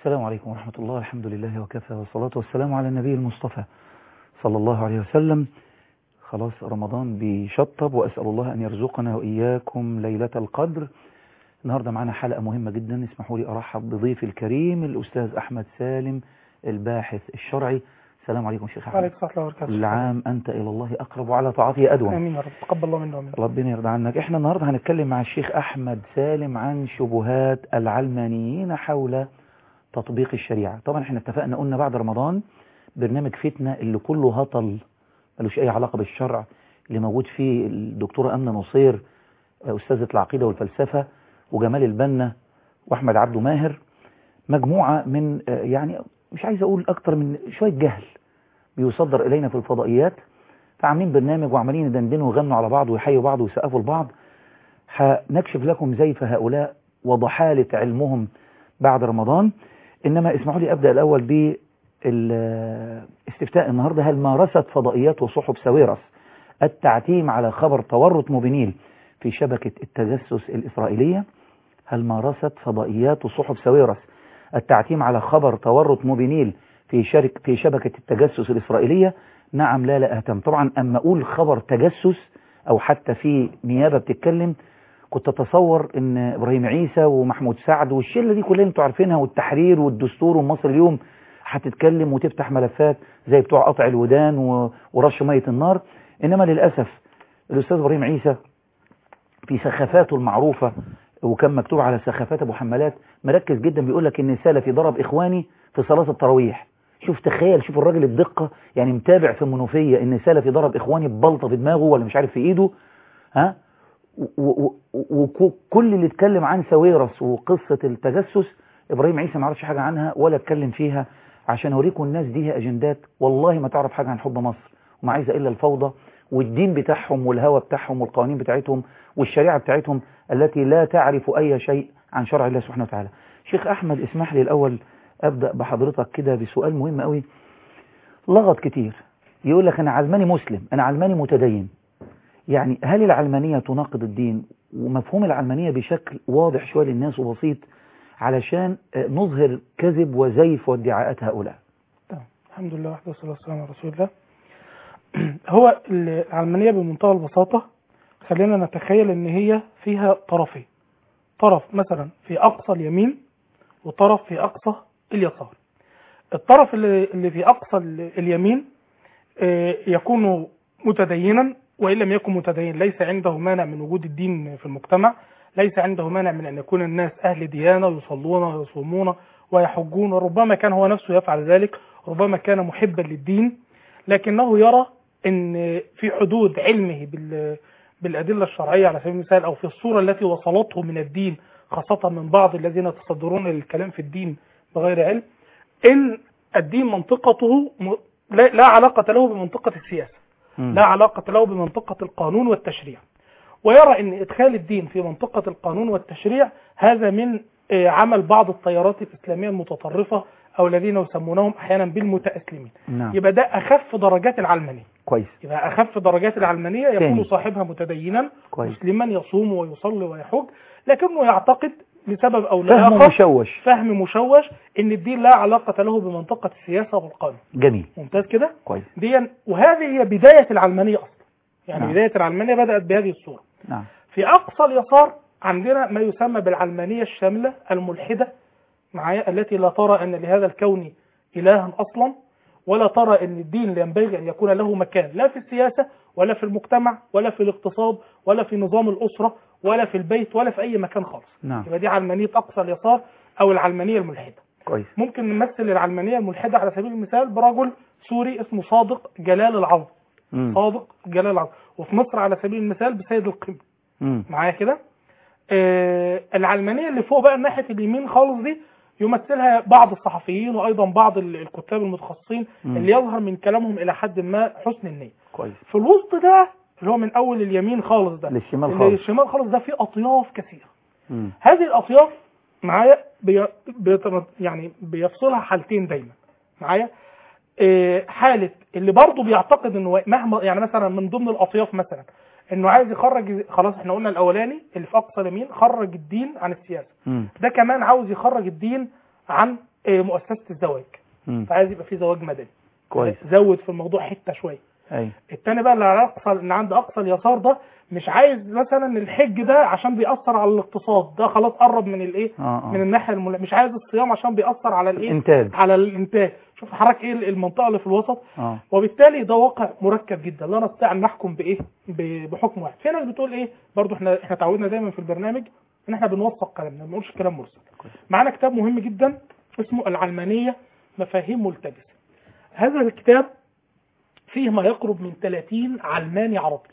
السلام عليكم ورحمة الله الحمد لله وكفى والصلاة والسلام على النبي المصطفى صلى الله عليه وسلم خلاص رمضان بيشطب وأسأل الله أن يرزقنا وإياكم ليلة القدر النهاردة معنا حلقة مهمة جدا اسمحوا لي أرحب بضيفي الكريم الأستاذ أحمد سالم الباحث الشرعي السلام عليكم شيخ أحمد عليكم السلام ورحمة الله العام أنت إلى الله أقرب وعلى طاعته أدوم آمين يا رب تقبل الله منا ومنكم ربنا يرضى عنك احنا النهاردة هنتكلم مع الشيخ أحمد سالم عن شبهات العلمانيين حول تطبيق الشريعة طبعا احنا اتفقنا قلنا بعد رمضان برنامج فتنة اللي كله هطل ملوش اي علاقة بالشرع اللي موجود فيه الدكتورة أمنة نصير أستاذة العقيدة والفلسفة وجمال البنا وأحمد عبده ماهر مجموعة من يعني مش عايز أقول أكتر من شوية جهل بيصدر إلينا في الفضائيات فعاملين برنامج وعمالين يدندنوا ويغنوا على بعض ويحيوا بعض ويسقفوا لبعض هنكشف لكم زيف هؤلاء وضحالة علمهم بعد رمضان إنما اسمحوا لي أبدأ الأول بالاستفتاء النهاردة هل مارست فضائيات وصحف ساويرس التعتيم على خبر تورط موبينيل في شبكة التجسس الإسرائيلية هل مارست فضائيات وصحف ساويرس التعتيم على خبر تورط موبينيل في شرك في شبكة التجسس الإسرائيلية نعم لا لا أهتم طبعا أما أقول خبر تجسس أو حتى في نيابة بتتكلم كنت أتصور أن إبراهيم عيسى ومحمود سعد والشلة دي كلها انتوا عارفينها والتحرير والدستور ومصر اليوم هتتكلم وتفتح ملفات زي بتوع قطع الودان ورش مية النار إنما للأسف الأستاذ إبراهيم عيسى في سخافاته المعروفة وكان مكتوب على سخافات أبو حمالات مركز جدا بيقول لك إن سلفي ضرب إخواني في صلاة التراويح شوف تخيل شوف الراجل الدقة يعني متابع في المنوفية إن سلفي ضرب إخواني ببلطة في دماغه ولا مش عارف في إيده ها وكل اللي اتكلم عن سويرس وقصة التجسس إبراهيم عيسى ما عرفش حاجة عنها ولا اتكلم فيها عشان أوريكم الناس دي هي أجندات والله ما تعرف حاجة عن حب مصر وما عايزة إلا الفوضى والدين بتاعهم والهوى بتاعهم والقوانين بتاعتهم والشريعة بتاعتهم التي لا تعرف أي شيء عن شرع الله سبحانه وتعالى شيخ أحمد اسمح لي الأول أبدأ بحضرتك كده بسؤال مهم قوي لغط كتير يقول لك أنا علماني مسلم أنا علماني متدين يعني هل العلمانية تناقض الدين ومفهوم العلمانية بشكل واضح شوية للناس وبسيط علشان نظهر كذب وزيف وادعاءات هؤلاء الحمد لله وحده والصلاة والسلام على رسول الله هو العلمانية بمنتهى البساطة خلينا نتخيل ان هي فيها طرفين طرف مثلا في اقصى اليمين وطرف في اقصى اليسار الطرف اللي اللي في اقصى اليمين يكون متدينا وان لم يكن متدين ليس عنده مانع من وجود الدين في المجتمع ليس عنده مانع من ان يكون الناس اهل ديانه يصلون ويصومون ويحجون وربما كان هو نفسه يفعل ذلك ربما كان محبا للدين لكنه يرى ان في حدود علمه بال بالأدلة الشرعية على سبيل المثال أو في الصورة التي وصلته من الدين خاصة من بعض الذين يتصدرون للكلام في الدين بغير علم إن الدين منطقته لا علاقة له بمنطقة السياسة م. لا علاقة له بمنطقة القانون والتشريع ويرى أن إدخال الدين في منطقة القانون والتشريع هذا من عمل بعض التيارات الإسلامية المتطرفة أو الذين يسمونهم أحيانا بالمتأسلمين نعم. يبقى ده أخف درجات العلمانية كويس يبقى أخف درجات العلمانية يكون ثاني. صاحبها متدينا كويس. مسلما يصوم ويصلي ويحج لكنه يعتقد لسبب أو فهم لآخر مشوش فهم مشوش ان الدين لا علاقة له بمنطقة السياسة والقانون جميل ممتاز كده كويس دي وهذه هي بداية العلمانية أصلا يعني نعم. بداية العلمانية بدأت بهذه الصورة نعم في أقصى اليسار عندنا ما يسمى بالعلمانية الشاملة الملحدة معايا التي لا ترى أن لهذا الكون إلها أصلا ولا ترى أن الدين ينبغي أن يكون له مكان لا في السياسة ولا في المجتمع ولا في الاقتصاد ولا في نظام الأسرة ولا في البيت ولا في أي مكان خالص نعم يبقى دي علمانية أقصى اليسار أو العلمانية الملحدة كويس ممكن نمثل العلمانية الملحدة على سبيل المثال برجل سوري اسمه صادق جلال العظم مم. صادق جلال العظم وفي مصر على سبيل المثال بسيد القم مم. معايا كده آه العلمانية اللي فوق بقى ناحية اليمين خالص دي يمثلها بعض الصحفيين وايضا بعض ال- الكتاب المتخصصين مم. اللي يظهر من كلامهم الى حد ما حسن النية كويس في الوسط ده اللي هو من اول اليمين خالص ده للشمال اللي خالص الشمال خالص ده فيه اطياف كثيرة مم. هذه الاطياف معايا بي... بيت- يعني بيفصلها حالتين دايما معايا آه، حالة اللي برضه بيعتقد انه مهما يعني مثلا من ضمن الاطياف مثلا انه عايز يخرج خلاص احنا قلنا الاولاني اللي في اقصى اليمين خرج الدين عن السياسة مم. ده كمان عاوز يخرج الدين عن آه، مؤسسه الزواج مم. فعايز يبقى في زواج مدني كويس زود في الموضوع حته شويه اي التاني بقى اللي على اقصى اللي عند اقصى اليسار ده مش عايز مثلا الحج ده عشان بيأثر على الاقتصاد ده خلاص قرب من الايه اه من اه الناحيه المل... مش عايز الصيام عشان بيأثر على الايه انتاج على الانتاج شوف حضرتك ايه المنطقه اللي في الوسط اه وبالتالي ده واقع مركب جدا لا نستطيع ان نحكم بايه ب- بحكم واحد في ناس بتقول ايه برضو احنا احنا تعودنا دايما في البرنامج ان احنا بنوثق كلامنا ما بنقولش كلام مرسل كويس. معانا كتاب مهم جدا اسمه العلمانيه مفاهيم ملتبسه هذا الكتاب فيه ما يقرب من 30 علماني عربي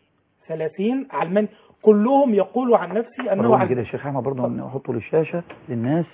30 علماني كلهم يقولوا عن نفسي انه برضه كده علماني يا شيخ احمد برضه نحطه للشاشه للناس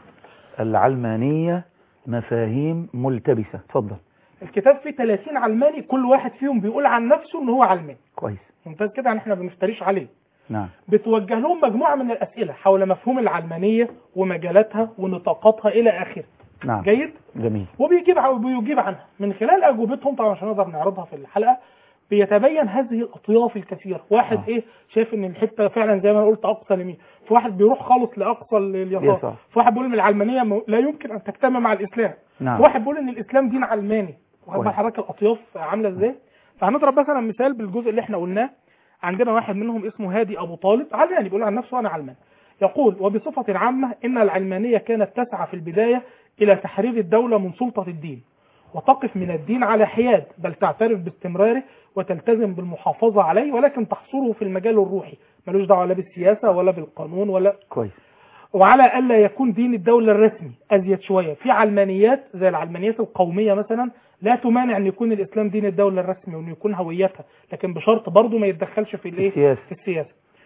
العلمانيه مفاهيم ملتبسه اتفضل الكتاب فيه 30 علماني كل واحد فيهم بيقول عن نفسه ان هو علماني كويس ممتاز كده يعني احنا ما بنفتريش عليه نعم بتوجه لهم مجموعه من الاسئله حول مفهوم العلمانيه ومجالاتها ونطاقاتها الى اخره نعم جيد جميل وبيجيب ع- وبيجيب عنها من خلال اجوبتهم طبعا مش هنقدر نعرضها في الحلقه بيتبين هذه الاطياف الكثيره واحد آه. ايه شايف ان الحته فعلا زي ما أنا قلت اقصى اليمين في واحد بيروح خالص لاقصى ال- اليسار يسار. في واحد بيقول ان العلمانيه م- لا يمكن ان تجتمع مع الاسلام نعم في واحد بيقول ان الاسلام دين علماني واخد كويس. بال حضرتك الاطياف عامله ازاي فهنضرب مثلا مثال بالجزء اللي احنا قلناه عندنا واحد منهم اسمه هادي ابو طالب علماني بيقول عن نفسه انا علماني يقول وبصفة عامة إن العلمانية كانت تسعى في البداية إلى تحرير الدولة من سلطة الدين وتقف من الدين على حياد بل تعترف باستمراره وتلتزم بالمحافظة عليه ولكن تحصره في المجال الروحي ملوش دعوة لا بالسياسة ولا بالقانون ولا كويس وعلى الا يكون دين الدوله الرسمي ازيد شويه في علمانيات زي العلمانيات القوميه مثلا لا تمانع ان يكون الاسلام دين الدوله الرسمي وان يكون هويتها لكن بشرط برضه ما يتدخلش في الايه السياسة في السياسه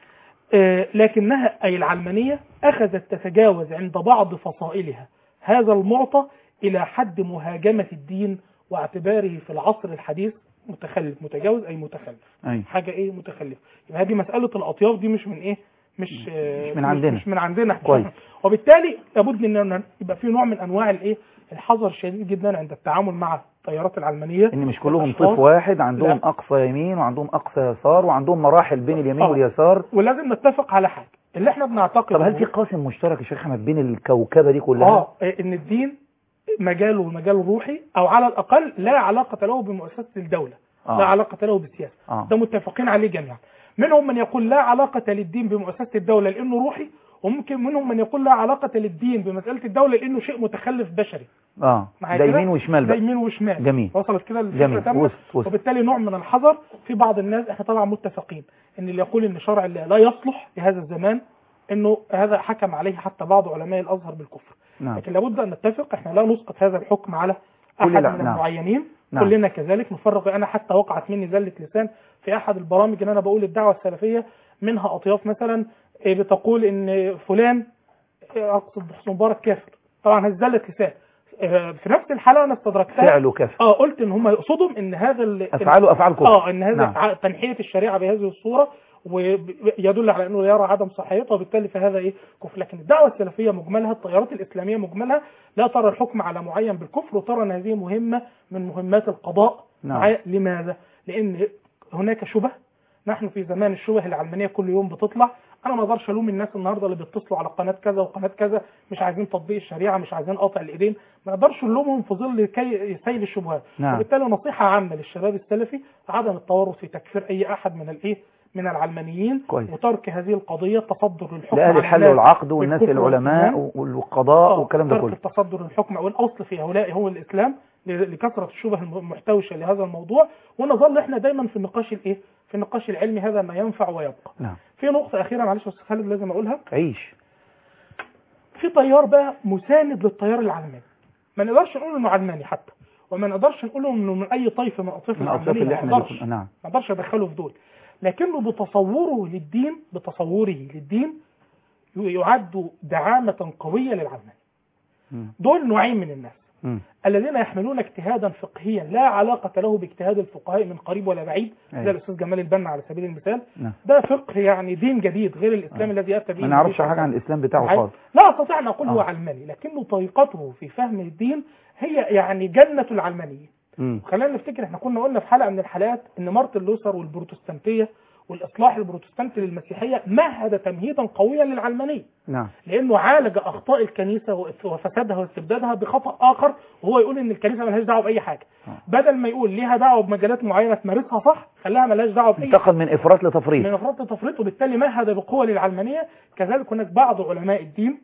آه، لكنها اي العلمانيه اخذت تتجاوز عند بعض فصائلها هذا المعطى الى حد مهاجمه الدين واعتباره في العصر الحديث متخلف متجاوز اي متخلف اي حاجه ايه متخلفه يبقى هذه مساله الاطياف دي مش من ايه مش آه، مش من عندنا. مش من عندنا كويس. وبالتالي لابد ان يبقى في نوع من انواع الايه الحذر الشديد جدا عند التعامل مع التيارات العلمانيه ان مش كلهم والأشخاص. طيف واحد عندهم لا. اقصى يمين وعندهم اقصى يسار وعندهم مراحل بين اليمين آه. واليسار ولازم نتفق على حاجه اللي احنا بنعتقد طب هل في قاسم مشترك يا شيخ احمد بين الكوكبه دي كلها اه ان الدين مجاله مجال روحي او على الاقل لا علاقه له بمؤسسه الدوله آه. لا علاقه له بالسياسه آه. ده متفقين عليه جميعا منهم من يقول لا علاقه للدين بمؤسسه الدوله لانه روحي وممكن منهم من يقول لا علاقه للدين بمساله الدوله لانه شيء متخلف بشري اه معايا ده كده؟ يمين وشمال ده بقى يمين وشمال جميل. وصلت كده الفكره جميل تامة وسط وسط وبالتالي نوع من الحذر في بعض الناس احنا طبعا متفقين ان اللي يقول ان شرع الله لا يصلح لهذا الزمان انه هذا حكم عليه حتى بعض علماء الازهر بالكفر نعم لكن لابد ان نتفق احنا لا نسقط هذا الحكم على احد كل لا- من نعم. المعينين نعم. كلنا كذلك نفرق انا حتى وقعت مني زله لسان في احد البرامج ان انا بقول الدعوه السلفيه منها اطياف مثلا إيه، بتقول ان فلان إيه، اقصد حسن مبارك كافر طبعا هذه زله لسان إيه، في نفس الحلقه انا استدركتها فعله كفر اه قلت ان هم يقصدهم ان هذا ال- افعاله افعال كفر اه ان هذا نعم. ع- تنحيه الشريعه بهذه الصوره ويدل على انه يرى عدم صحيحيتها وبالتالي فهذا ايه كفر لكن الدعوه السلفيه مجملها التيارات الاسلاميه مجملها لا ترى الحكم على معين بالكفر وترى ان هذه مهمه من مهمات القضاء نعم. معايا لماذا؟ لان هناك شبه نحن في زمان الشبه العلمانيه كل يوم بتطلع انا ما اقدرش الوم الناس النهارده اللي بيتصلوا على قناه كذا وقناه كذا مش عايزين تطبيق الشريعه مش عايزين قطع الايدين ما نقدرش نلومهم في ظل كي سيل الشبهات نعم. وبالتالي نصيحه عامه للشباب السلفي عدم التورط في تكفير اي احد من الايه من العلمانيين كويس. وترك هذه القضيه التصدر للحكم لأهل على الحل الناس والعقد والناس بالكفر العلماء والإيمان. والقضاء آه، والكلام ده ترك كله التصدر للحكم والاصل في هؤلاء هو الاسلام ل- لكثره الشبه المحتوشه لهذا الموضوع ونظل احنا دايما في النقاش الايه في النقاش العلمي هذا ما ينفع ويبقى نعم في نقطه اخيره معلش يا استاذ خالد لازم اقولها عيش في تيار بقى مساند للتيار العلماني ما نقدرش نقول انه علماني حتى وما نقدرش نقول انه من اي طائفه من اطياف من الأطياف العلمانيه اللي ما احنا نقدرش بيكون- نعم ما اقدرش ادخله في دول لكنه بتصوره للدين بتصوره للدين يعد دعامه قويه للعلماني مم. دول نوعين من الناس مم. الذين يحملون اجتهادا فقهيا لا علاقة له باجتهاد الفقهاء من قريب ولا بعيد أيوة. زي الأستاذ جمال البنا على سبيل المثال نعم ده فقه يعني دين جديد غير الإسلام آه. الذي أتى به ما النبي نعرفش صلى الله حاجة عن عليه الإسلام بتاعه وسلم. خالص لا أستطيع أن أقول هو آه. علماني لكنه طريقته في فهم الدين هي يعني جنة العلمانيين مم. خلينا نفتكر احنا كنا قلنا في حلقة من الحلقات ان مارتن لوثر والبروتستانتية والاصلاح البروتستانتي للمسيحيه مهد تمهيدا قويا للعلمانيه نعم لانه عالج اخطاء الكنيسه وفسادها واستبدادها بخطا اخر وهو يقول ان الكنيسه ملهاش دعوه باي حاجه آه. بدل ما يقول ليها دعوه بمجالات معينه تمارسها صح خلاها ملهاش دعوه باي انتقل من افراط لتفريط من افراط التفريط وبالتالي مهد بقوه للعلمانيه كذلك هناك بعض علماء الدين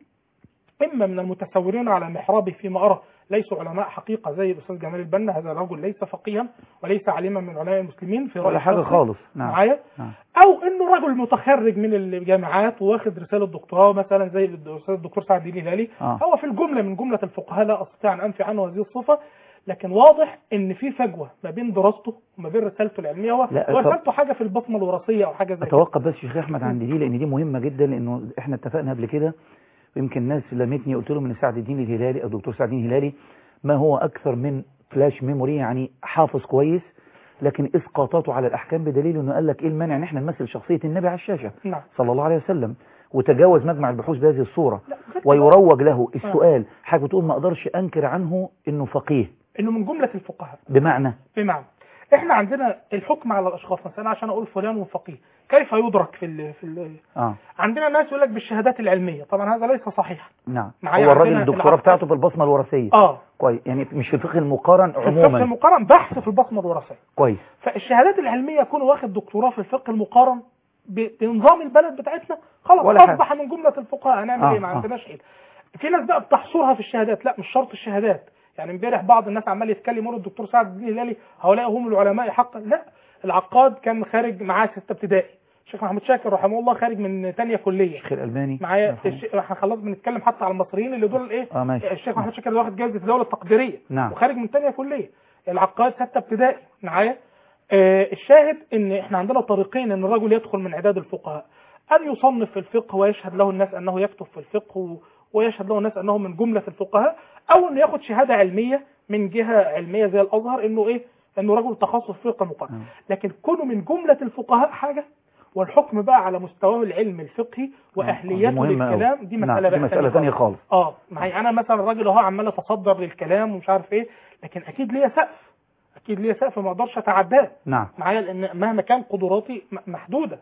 اما من المتسورين على محرابه فيما ارى ليسوا علماء حقيقه زي الاستاذ جمال البنا هذا الرجل ليس فقيها وليس عالما من علماء المسلمين في رأيي ولا حاجه الشخصي. خالص نعم معايا نعم. او انه رجل متخرج من الجامعات واخد رساله دكتوراه مثلا زي الاستاذ الدكتور سعد الدين الهلالي آه. هو في الجمله من جمله الفقهاء لا استطيع ان انفي عنه هذه الصفه لكن واضح ان في فجوه ما بين دراسته وما بين رسالته العلميه هو لا، هو طب- رسالته حاجه في البصمه الوراثيه او حاجه زي كده اتوقف بس شيخ احمد عند دي لان دي مهمه جدا لانه احنا اتفقنا قبل كده ويمكن الناس لمتني قلت لهم ان سعد الدين الهلالي او دكتور سعد الدين الهلالي ما هو اكثر من فلاش ميموري يعني حافظ كويس لكن اسقاطاته على الاحكام بدليل انه قال لك ايه المانع ان احنا نمثل شخصيه النبي على الشاشه نعم صلى الله عليه وسلم وتجاوز مجمع البحوث بهذه الصوره لا، غير كده. ويروج له السؤال حاجه بتقول ما اقدرش انكر عنه انه فقيه انه من جمله الفقهاء بمعنى بمعنى احنا عندنا الحكم على الاشخاص مثلا عشان اقول فلان فقيه كيف يدرك في ال في ال اه عندنا ناس يقول لك بالشهادات العلميه طبعا هذا ليس صحيحا نعم معايا هو الراجل عندنا في الدكتوراه العقد. بتاعته في البصمه الوراثيه اه كويس يعني مش في الفقه المقارن في الفقه عموما المقارن بحث في البصمه الوراثيه كويس فالشهادات العلميه يكون واخد دكتوراه في الفقه المقارن ب- بنظام البلد بتاعتنا خلاص ولا حاجة. اصبح من جمله الفقهاء هنعمل آه، ايه ما آه. عندناش حيل في ناس بقى بتحصرها في الشهادات لا مش شرط الشهادات يعني امبارح بعض الناس عمال يتكلم يقول الدكتور سعد الدين الهلالي هؤلاء هم العلماء حقا لا العقاد كان خارج معاه سته ابتدائي الشيخ محمود شاكر رحمه الله خارج من ثانيه كليه الشيخ الالماني معايا يرحمه. الش- احنا خلاص بنتكلم حتى على المصريين اللي دول ايه اه ماشي الشيخ محمود شاكر ده واخد جائزه الدوله التقديريه نعم. وخارج من ثانيه كليه العقاد سته ابتدائي معايا آه الشاهد ان احنا عندنا طريقين ان الرجل يدخل من عداد الفقهاء ان يصنف في الفقه ويشهد له الناس انه يكتب في الفقه و- ويشهد له الناس انه من جمله الفقهاء او انه ياخد شهاده علميه من جهه علميه زي الازهر انه ايه انه رجل تخصص في فقه مقارن آه. لكن كونه من جمله الفقهاء حاجه والحكم بقى على مستواه العلمي الفقهي واهليته دي مهمة أوي. للكلام دي مساله نعم. بقى دي مسألة ثانية خالص اه معي انا مثلا الراجل اهو عمال اتصدر للكلام ومش عارف ايه لكن اكيد ليا سقف اكيد ليا سقف ما اقدرش اتعداه نعم معايا لان مهما كان قدراتي م- محدوده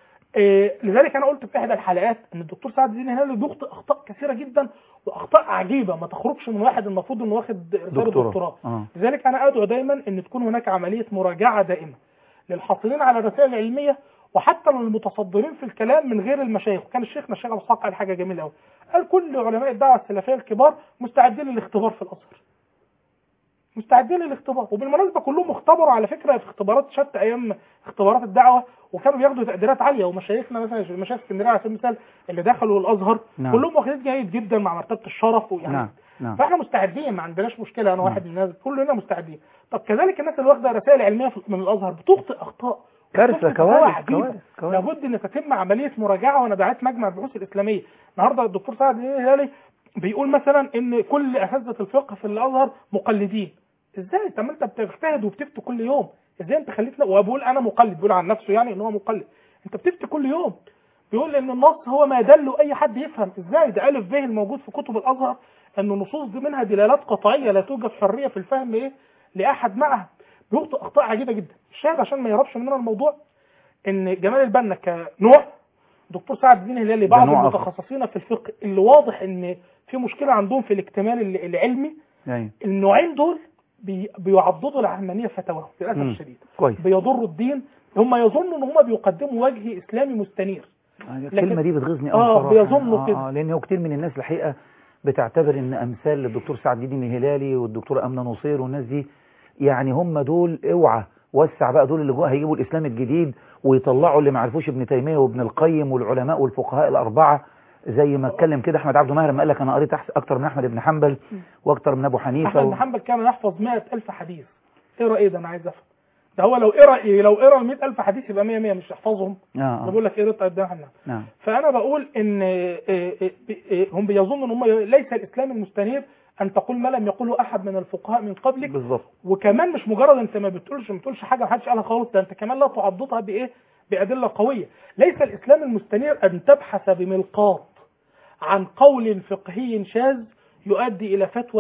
إيه لذلك انا قلت في احدى الحلقات ان الدكتور سعد الدين الهلالي بيخطئ اخطاء كثيره جدا واخطاء عجيبه ما تخرجش من واحد المفروض انه واخد رساله دكتوراه. دكتوراه آه. لذلك انا ادعو دايما ان تكون هناك عمليه مراجعه دائمه للحاصلين على الرسائل العلميه وحتى للمتصدرين في الكلام من غير المشايخ وكان الشيخنا الشيخ ابو اسحاق قال حاجه جميله قوي قال كل علماء الدعوه السلفيه الكبار مستعدين للاختبار في الازهر مستعدين للاختبار وبالمناسبه كلهم اختبروا على فكره في اختبارات شتى ايام اختبارات الدعوه وكانوا بياخدوا تقديرات عاليه ومشايخنا مثلا مشايخ اسكندريه على سبيل المثال اللي دخلوا الازهر نعم. كلهم واخدين جيد جدا مع مرتبه الشرف ويعني نعم نعم فاحنا مستعدين ما عندناش مشكله انا نعم. واحد من الناس كلنا مستعدين طب كذلك الناس اللي واخده رسائل علميه في- من الازهر بتخطئ اخطاء كارثة بتخطئ كوارث أخطاء عجيبة. كوارث كوارث لابد ان تتم عمليه مراجعه وانا دعيت مجمع البحوث الاسلاميه النهارده الدكتور سعد الهلالي بيقول مثلا ان كل اساتذه الفقه في الازهر مقلدين ازاي طب ما انت بتجتهد وبتفتي كل يوم ازاي انت خليتنا وبقول انا مقلد بيقول عن نفسه يعني ان هو مقلد انت بتفتي كل يوم بيقول ان النص هو ما يدل اي حد يفهم ازاي ده الف ب الموجود في كتب الازهر ان النصوص دي منها دلالات قطعيه لا توجد حريه في الفهم ايه لاحد معها بيخطئ اخطاء عجيبه جدا الشاهد عشان ما يهربش مننا الموضوع ان جمال البنا كنوع دكتور سعد الدين الهلالي بعض نوع آخر. المتخصصين في الفقه اللي واضح ان في مشكله عندهم في الاكتمال ال- العلمي أيوة. النوعين دول بي بيعضدوا العلمانيه فتواهم للاسف مم. الشديد كويس بيضروا الدين هم يظنوا ان هم بيقدموا وجه اسلامي مستنير الكلمة دي بتغيظني آه، قوي بصراحة. بيظنوا آه، كده. آه، لان هو كتير من الناس الحقيقة بتعتبر ان امثال الدكتور سعد الدين الهلالي والدكتور امنه نصير والناس دي يعني هم دول اوعى وسع بقى دول اللي جوه هيجيبوا الاسلام الجديد ويطلعوا اللي ما عرفوش ابن تيميه وابن القيم والعلماء والفقهاء الاربعه زي ما اتكلم كده احمد عبد الماهر لما قال لك انا قريت أحس- اكتر من احمد بن حنبل واكتر من ابو حنيفه احمد و... بن حنبل كان يحفظ 100000 حديث اقرا ايه ده انا عايز افهم ده هو لو قرا إيه لو قرا ال 100000 حديث يبقى 100 100 مش يحفظهم آه انا آه. بقول لك قريت قدام احنا نعم فانا بقول ان آه، آه، آه، هم بيظنوا ان هم ليس الاسلام المستنير ان تقول ما لم يقوله احد من الفقهاء من قبلك بالظبط وكمان مش مجرد انت ما بتقولش ما بتقولش حاجه ما حدش قالها خالص ده انت كمان لا تعضدها بايه بادله قويه ليس الاسلام المستنير ان تبحث بملقاط عن قول فقهي شاذ يؤدي الى فتوى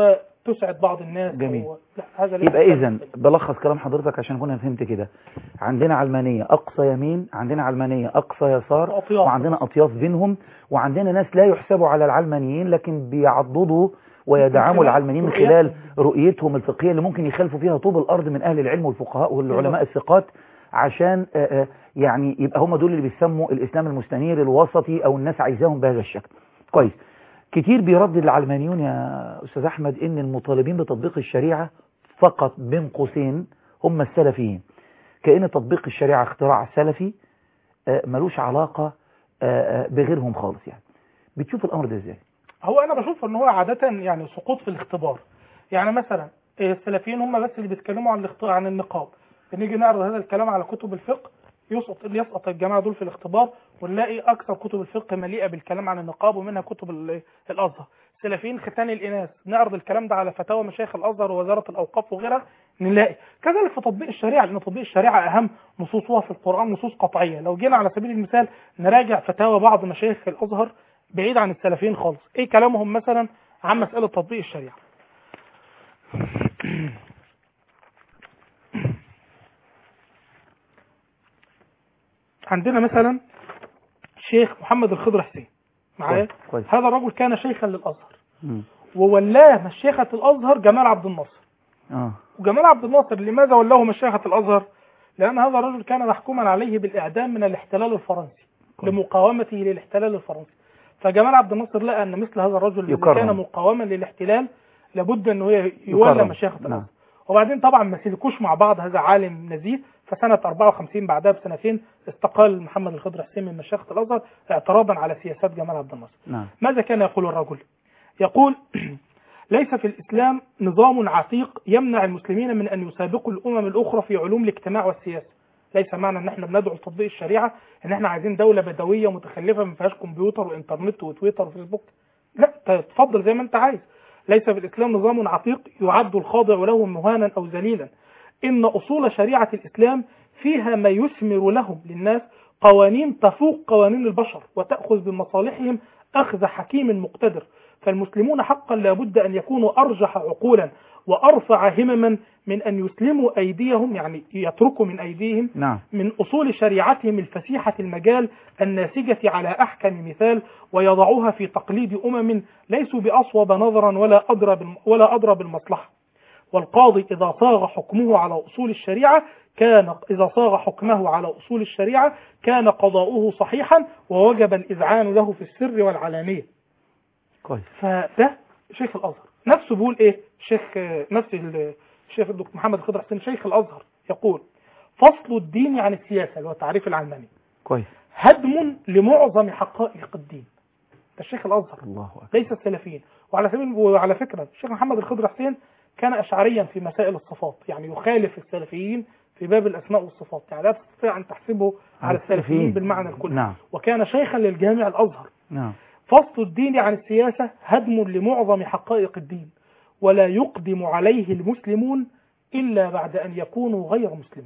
تسعد بعض الناس جميل. أو لا هذا ليس يبقى كلام اذا بلخص كلام حضرتك عشان كنا فهمت كده عندنا علمانية اقصى يمين عندنا علمانية اقصى يسار وأطياف. وعندنا اطياف بينهم وعندنا ناس لا يحسبوا على العلمانيين لكن بيعضدوا ويدعموا خلال العلمانيين من رؤيتهم. خلال رؤيتهم الفقهية اللي ممكن يخالفوا فيها طوب الارض من اهل العلم والفقهاء والعلماء الثقات عشان آه، آه، يعني يبقى هم دول اللي بيسموا الاسلام المستنير الوسطي او الناس عايزاهم بهذا الشكل كويس كتير بيردد العلمانيون يا استاذ احمد ان المطالبين بتطبيق الشريعه فقط بين قوسين هم السلفيين كأن تطبيق الشريعة اختراع سلفي آه، ملوش علاقة آه، آه، بغيرهم خالص يعني بتشوف الأمر ده ازاي هو انا بشوف ان هو عاده يعني سقوط في الاختبار يعني مثلا إيه، السلفيين هم بس اللي بيتكلموا عن الاخت- عن النقاب بنيجي نعرض هذا الكلام على كتب الفقه يسقط يسقط الجماعه دول في الاختبار ونلاقي اكثر كتب الفقه مليئه بالكلام عن النقاب ومنها كتب ال- الازهر سلفيين ختان الاناث نعرض الكلام ده على فتاوى مشايخ الازهر ووزاره الاوقاف وغيرها نلاقي كذلك في تطبيق الشريعه لان تطبيق الشريعه اهم نصوصها في القران نصوص قطعيه لو جينا على سبيل المثال نراجع فتاوى بعض مشايخ الازهر بعيد عن السلفيين خالص ايه كلامهم مثلا عن مساله تطبيق الشريعه عندنا مثلا الشيخ محمد الخضر حسين معايا كويس كويس هذا الرجل كان شيخا للازهر مم. وولاه مشيخه الازهر جمال عبد الناصر اه وجمال عبد الناصر لماذا ولاه مشيخه الازهر لان هذا الرجل كان محكوما عليه بالاعدام من الاحتلال الفرنسي كويس. لمقاومته للاحتلال الفرنسي فجمال عبد الناصر لقى ان مثل هذا الرجل الذي يكرم. كان مقاوما للاحتلال لابد انه يولى يكرم. مشيخه نعم. الازهر وبعدين طبعا ما سلكوش مع بعض هذا عالم نزيه فسنة 54 بعدها بسنتين استقال محمد الخضر حسين من مشيخة الأزهر اعتراضا على سياسات جمال عبد الناصر نعم ماذا كان يقول الرجل يقول ليس في الإسلام نظام عتيق يمنع المسلمين من أن يسابقوا الأمم الأخرى في علوم الاجتماع والسياسة ليس معنى ان احنا بندعو لتطبيق الشريعه ان احنا عايزين دوله بدويه متخلفه ما فيهاش كمبيوتر وانترنت وتويتر وفيسبوك لا تفضل زي ما انت عايز ليس في الاسلام نظام عتيق يعد الخاضع له مهانا او ذليلا ان اصول شريعه الاسلام فيها ما يثمر لهم للناس قوانين تفوق قوانين البشر وتاخذ بمصالحهم اخذ حكيم مقتدر فالمسلمون حقا لابد ان يكونوا ارجح عقولا وارفع همما من ان يسلموا ايديهم يعني يتركوا من ايديهم نعم من أصول شريعتهم الفسيحة المجال الناسجة على أحكم مثال ويضعوها في تقليد أمم ليسوا بأصوب نظرا ولا أدرى بالم- ولا أدرى بالمصلحة والقاضي إذا صاغ حكمه على أصول الشريعة كان إذا صاغ حكمه على أصول الشريعة كان قضاؤه صحيحا ووجب الإذعان له في السر والعلانية كويس فده شيخ الازهر نفسه بيقول ايه شيخ نفس ال- الشيخ الدكتور محمد الخضر حسين شيخ الازهر يقول فصل الدين عن السياسه اللي هو تعريف العلماني كويس هدم لمعظم حقائق الدين ده الشيخ الازهر الله أكبر ليس السلفيين وعلى سبيل وعلى فكره الشيخ محمد الخضر حسين كان اشعريا في مسائل الصفات يعني يخالف السلفيين في باب الاسماء والصفات يعني لا تستطيع ان تحسبه على السلفيين بالمعنى الكلي نعم وكان شيخا للجامع الازهر نعم فصل الدين عن السياسة هدم لمعظم حقائق الدين ولا يقدم عليه المسلمون إلا بعد أن يكونوا غير مسلمين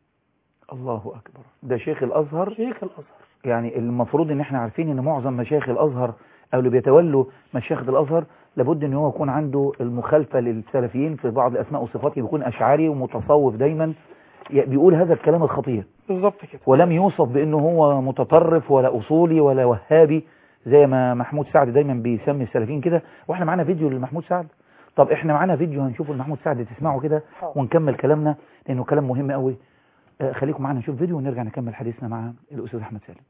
الله أكبر ده شيخ الأزهر شيخ الأزهر يعني المفروض ان احنا عارفين ان معظم مشايخ الازهر او اللي بيتولوا مشايخ الازهر لابد ان هو يكون عنده المخالفه للسلفيين في بعض الاسماء والصفات بيكون اشعري ومتصوف دايما ي- بيقول هذا الكلام الخطير بالظبط كده ولم يوصف بانه هو متطرف ولا اصولي ولا وهابي زي ما محمود سعد دايما بيسمي السلفيين كده واحنا معانا فيديو لمحمود سعد طب احنا معانا فيديو هنشوفه لمحمود سعد تسمعه كده حاضر. ونكمل كلامنا لانه كلام مهم قوي آه، خليكم معانا نشوف فيديو ونرجع نكمل حديثنا مع الاستاذ احمد سالم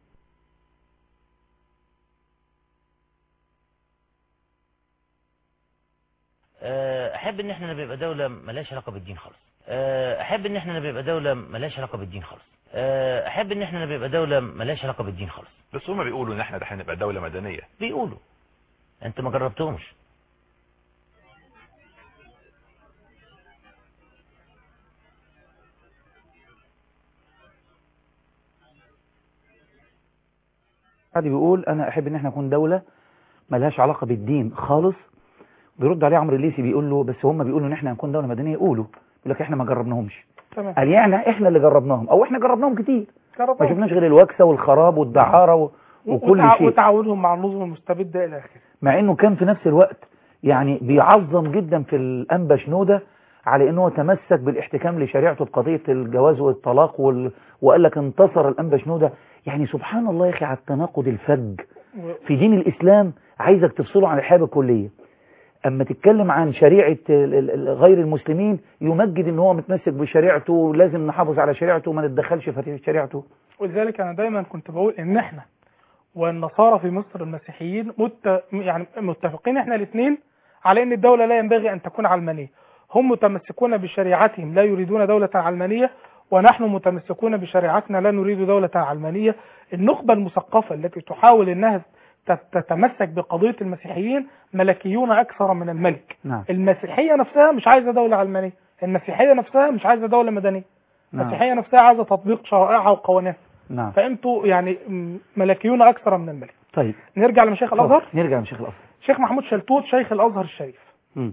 آه، احب ان احنا نبقى دولة ملهاش علاقة بالدين خالص آه، احب ان احنا نبقى دولة ملهاش علاقة بالدين خالص آه، احب ان احنا نبقى دولة ملهاش علاقة بالدين خالص بس هما بيقولوا ان احنا دحين نبقى دولة مدنية بيقولوا انت ما جربتهمش سعد بيقول انا احب ان احنا نكون دولة ملهاش علاقة بالدين خالص بيرد عليه عمرو الليثي بيقول له بس هم بيقولوا ان احنا هنكون دولة مدنية يقولوا يقول لك احنا ما جربناهمش تمام قال يعني احنا اللي جربناهم او احنا جربناهم كتير ما جربناهم. شفناش غير الوكسة والخراب والدعارة و... وكل وتع- شيء وتعاونهم مع النظم المستبدة إلى آخره مع انه كان في نفس الوقت يعني بيعظم جدا في الأنبا شنودة على انه تمسك بالاحتكام لشريعته بقضية الجواز والطلاق وال... وقال لك انتصر الأنبا شنودة يعني سبحان الله يا أخي على التناقض الفج في دين الإسلام عايزك تفصله عن الحياة الكلية أما تتكلم عن شريعة ال- ال- ال- غير المسلمين يمجد ان هو متمسك بشريعته لازم نحافظ على شريعته وما نتدخلش في شريعته ولذلك انا دايما كنت بقول ان احنا والنصارى في مصر المسيحيين مت... يعني متفقين احنا الاثنين على ان الدوله لا ينبغي ان تكون علمانيه هم متمسكون بشريعتهم لا يريدون دوله علمانيه ونحن متمسكون بشريعتنا لا نريد دوله علمانيه النخبه المثقفه التي تحاول انها تت- تتمسك بقضيه المسيحيين ملكيون اكثر من الملك نعم المسيحيه نفسها مش عايزه دوله علمانيه المسيحيه نفسها مش عايزه دوله مدنيه نعم المسيحيه نفسها عايزه تطبيق شرائعها وقوانينها نعم فانتوا يعني م- ملكيون اكثر من الملك طيب نرجع لمشايخ الازهر نرجع لشيخ الأزهر شيخ محمود شلتوت شيخ الازهر الشريف مم.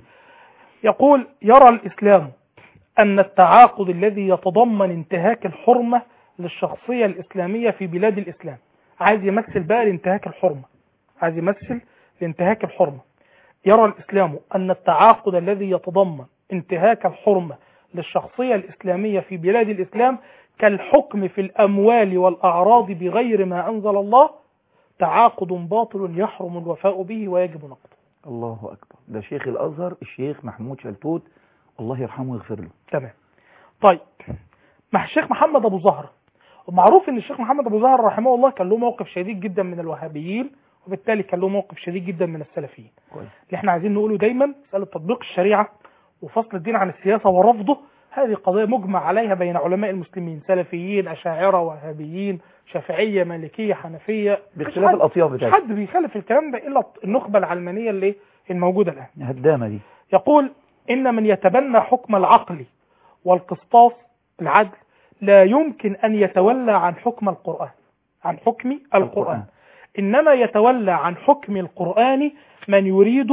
يقول يرى الاسلام ان التعاقد الذي يتضمن انتهاك الحرمه للشخصيه الاسلاميه في بلاد الاسلام عايز يمثل بقى لانتهاك الحرمه عايز يمثل لانتهاك الحرمه يرى الاسلام ان التعاقد الذي يتضمن انتهاك الحرمه للشخصيه الاسلاميه في بلاد الاسلام كالحكم في الاموال والاعراض بغير ما انزل الله تعاقد باطل يحرم الوفاء به ويجب نقضه الله أكبر ده شيخ الأزهر الشيخ محمود شلتوت الله يرحمه ويغفر له تمام طيب مع الشيخ محمد ابو زهره ومعروف ان الشيخ محمد ابو زهره رحمه الله كان له موقف شديد جدا من الوهابيين وبالتالي كان له موقف شديد جدا من السلفيين كويس اللي احنا عايزين نقوله دايما مساله تطبيق الشريعه وفصل الدين عن السياسه ورفضه هذه قضيه مجمع عليها بين علماء المسلمين سلفيين اشاعره وهابيين شافعيه مالكيه حنفيه باختلاف مش حد- الأطياف مش بتاعته حد بيخالف الكلام ده الا النخبه العلمانيه اللي الموجوده الان هدامة دي يقول إن من يتبنى حكم العقل والقسطاس العدل لا يمكن أن يتولى عن حكم القرآن عن حكم القرآن إنما يتولى عن حكم القرآن من يريد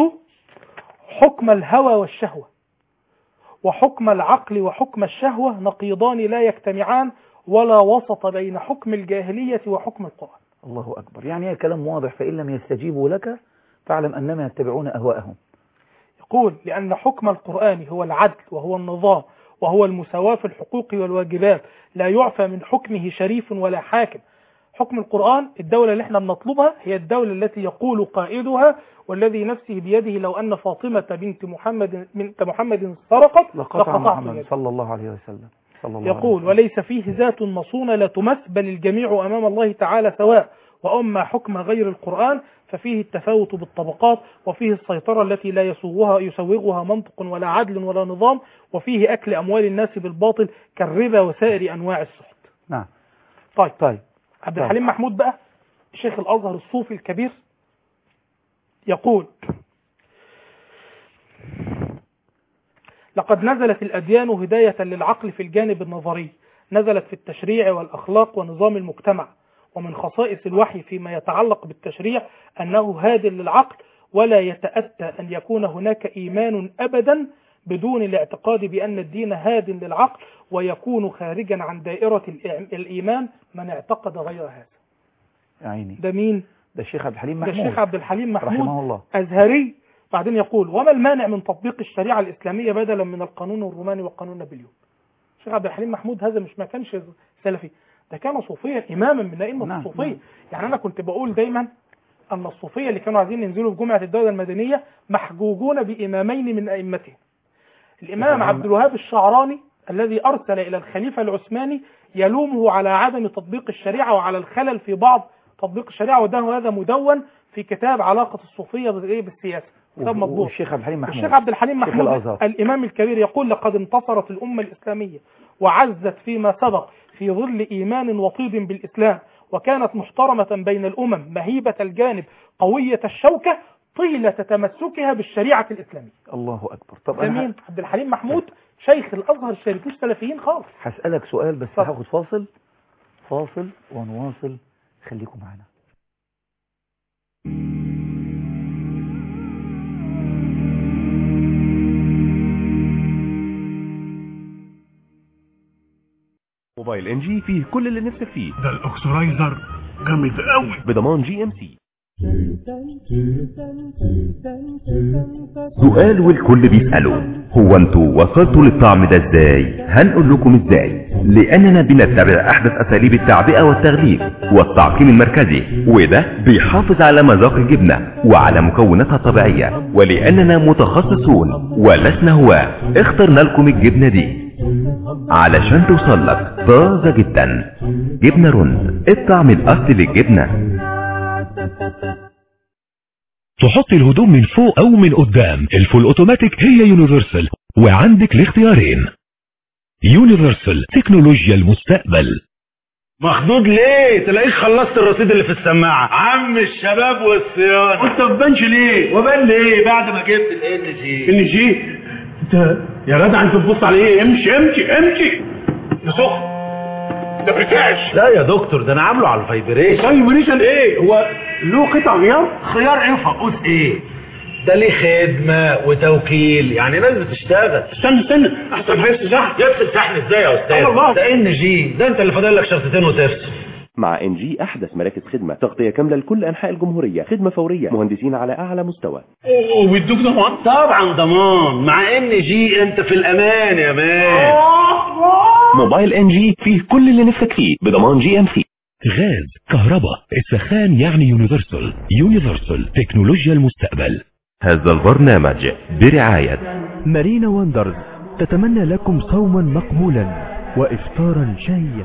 حكم الهوى والشهوة وحكم العقل وحكم الشهوة نقيضان لا يجتمعان ولا وسط بين حكم الجاهلية وحكم القرآن الله أكبر يعني هي كلام واضح فإن لم يستجيبوا لك فاعلم أنما يتبعون أهواءهم يقول لأن حكم القرآن هو العدل وهو النظام وهو المساواة في الحقوق والواجبات لا يعفى من حكمه شريف ولا حاكم حكم القرآن الدولة اللي احنا بنطلبها هي الدولة التي يقول قائدها والذي نفسه بيده لو أن فاطمة بنت محمد بنت محمد سرقت لقطع لقطعت محمد يده. صلى الله عليه وسلم صلى الله يقول عليه وسلم. وليس فيه ذات مصونة لا تمس بل الجميع أمام الله تعالى سواء وأما حكم غير القرآن ففيه التفاوت بالطبقات وفيه السيطرة التي لا يسوغها يسوغها منطق ولا عدل ولا نظام وفيه أكل أموال الناس بالباطل كالربا وسائر أنواع السحت نعم طيب طيب عبد طيب. الحليم محمود بقى شيخ الأزهر الصوفي الكبير يقول لقد نزلت الأديان هداية للعقل في الجانب النظري نزلت في التشريع والأخلاق ونظام المجتمع ومن خصائص الوحي فيما يتعلق بالتشريع أنه هاد للعقل ولا يتأتى أن يكون هناك إيمان أبدا بدون الاعتقاد بأن الدين هاد للعقل ويكون خارجا عن دائرة الإع- الإيمان من اعتقد غير هذا يا عيني ده مين؟ ده الشيخ عبد الحليم ده محمود الشيخ عبد الحليم محمود رحمه الله أزهري بعدين يقول وما المانع من تطبيق الشريعة الإسلامية بدلا من القانون الروماني وقانون نابليون الشيخ عبد الحليم محمود هذا مش ما كانش سلفي ده كان صوفيا إماما من أئمة نعم، الصوفية نعم. يعني أنا كنت بقول دايما أن الصوفية اللي كانوا عايزين ينزلوا في جمعة الدولة المدنية محجوجون بإمامين من أئمتهم الإمام نعم. عبد الوهاب الشعراني الذي أرسل إلى الخليفة العثماني يلومه على عدم تطبيق الشريعة وعلى الخلل في بعض تطبيق الشريعة وده هذا مدون في كتاب علاقة الصوفية بالإيه؟ بالسياسة كتاب مطبوع والشيخ عبد الحليم محمود الشيخ عبد الحليم شيخ محمود الأزهر. الإمام الكبير يقول لقد انتصرت الأمة الإسلامية وعزت فيما سبق في ظل إيمان وطيد بالإسلام وكانت محترمة بين الأمم مهيبة الجانب قوية الشوكة طيلة تمسكها بالشريعة الإسلامية الله أكبر طب ده أنا مين؟ عبد الحليم محمود شيخ الأزهر الشريف مش سلفيين خالص هسألك سؤال بس اتفضل. هاخد فاصل فاصل ونواصل خليكم معنا موبايل ان جي فيه كل اللي نفسك فيه ده الاكسرايزر جامد قوي بضمان جي ام سي سؤال والكل بيسأله هو انتوا وصلتوا للطعم ده ازاي هنقول لكم ازاي لاننا بنتبع احدث اساليب التعبئة والتغليف والتعقيم المركزي وده بيحافظ على مذاق الجبنة وعلى مكوناتها الطبيعية ولاننا متخصصون ولسنا هواة اخترنا لكم الجبنة دي علشان توصل لك طازة جدا جبنة رند الطعم الاصلي للجبنة تحط الهدوم من فوق او من قدام الفول اوتوماتيك هي يونيفرسال وعندك الاختيارين يونيفرسال تكنولوجيا المستقبل مخدود ليه تلاقيك خلصت الرصيد اللي في السماعه عم الشباب والصيانه انت ما بتبانش ليه وبان ليه بعد ما جبت الان جي ان جي انت يا جدع انت بتبص على ايه امشي امشي امشي يا سخن ده بتاعش لا يا دكتور ده انا عامله على الفايبريشن فايبريشن ايه هو له قطع غيار خيار ايه وفقوس ايه ده ليه خدمة وتوكيل يعني ناس بتشتغل استنى استنى احسن هيفصل شحن يفصل شحن ازاي يا استاذ الله ده ان جي ده انت اللي فاضل لك شرطتين وتفصل مع ان جي احدث مراكز خدمه تغطيه كامله لكل انحاء الجمهوريه خدمه فوريه مهندسين على اعلى مستوى وبيدوك ضمان طبعا ضمان مع ان جي انت في الامان يا مان موبايل ان جي فيه كل اللي نفسك فيه بضمان جي ام سي غاز كهرباء السخان يعني يونيفرسال يونيفرسال تكنولوجيا المستقبل هذا البرنامج برعاية مارينا وندرز تتمنى لكم صوما مقبولا وإفطارا شهيا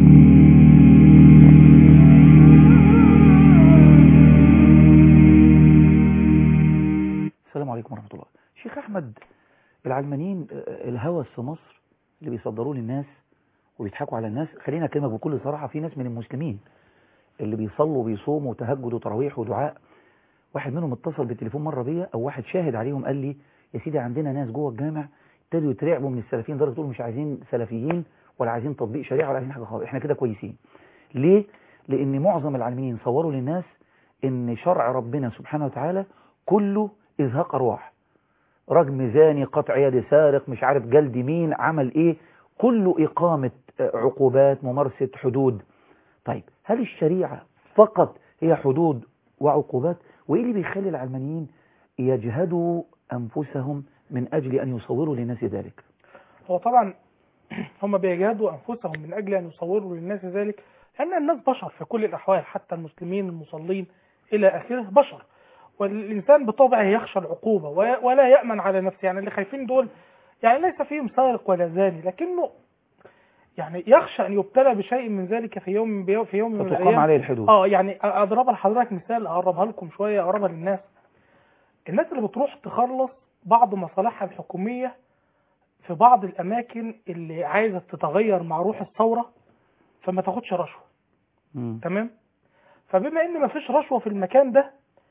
السلام عليكم ورحمة الله شيخ أحمد العلمانيين آه، الهوس في مصر اللي بيصدروه للناس وبيضحكوا على الناس خلينا أكلمك بكل صراحة في ناس من المسلمين اللي بيصلوا وبيصوموا وتهجد وتراويح ودعاء واحد منهم اتصل بالتليفون مرة بيا أو واحد شاهد عليهم قال لي يا سيدي عندنا ناس جوه الجامع ابتدوا يترعبوا من السلفيين لدرجة تقول مش عايزين سلفيين ولا عايزين تطبيق شريعة ولا عايزين حاجة خالص احنا كده كويسين ليه؟ لأن معظم العالمين صوروا للناس إن شرع ربنا سبحانه وتعالى كله إزهاق أرواح رجم زاني قطع يد سارق مش عارف جلد مين عمل إيه كله إقامة آه، عقوبات ممارسة حدود طيب هل الشريعة فقط هي حدود وعقوبات وإيه اللي بيخلي العلمانيين يجهدوا أنفسهم من أجل أن يصوروا للناس ذلك هو طبعا هم بيجهدوا انفسهم من اجل ان يصوروا للناس ذلك لان الناس بشر في كل الاحوال حتى المسلمين المصلين الى اخره بشر والانسان بطبعه يخشى العقوبه و- ولا يامن على نفسه يعني اللي خايفين دول يعني ليس فيهم سارق ولا زاني لكنه يعني يخشى ان يبتلى بشيء من ذلك في يوم بيوم في يوم من فتقام الايام عليه الحدود اه يعني اضرب لحضرتك مثال اقربها لكم شويه اقربها للناس الناس اللي بتروح تخلص بعض مصالحها الحكوميه في بعض الاماكن اللي عايزه تتغير مع روح الثوره فما تاخدش رشوه مم. تمام فبما ان ما فيش رشوه في المكان ده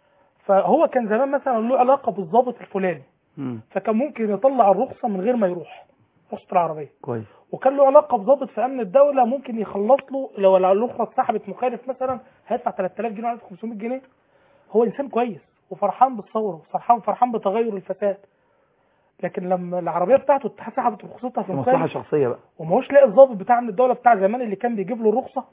فهو كان زمان مثلا له علاقه بالضابط الفلاني مم. فكان ممكن يطلع الرخصه من غير ما يروح رخصه العربيه كويس وكان له علاقه بضابط في امن الدوله ممكن يخلص له لو الرخصه اتسحبت مخالف مثلا هيدفع 3000 جنيه ولا 500 جنيه هو انسان كويس وفرحان بالثوره وفرحان فرحان بتغير الفساد لكن لما العربيه بتاعته اتسحبت رخصتها في في مصلحة مخالف شخصية بقى وما هوش لاقي الضابط بتاع امن الدوله بتاع زمان اللي كان بيجيب له الرخصه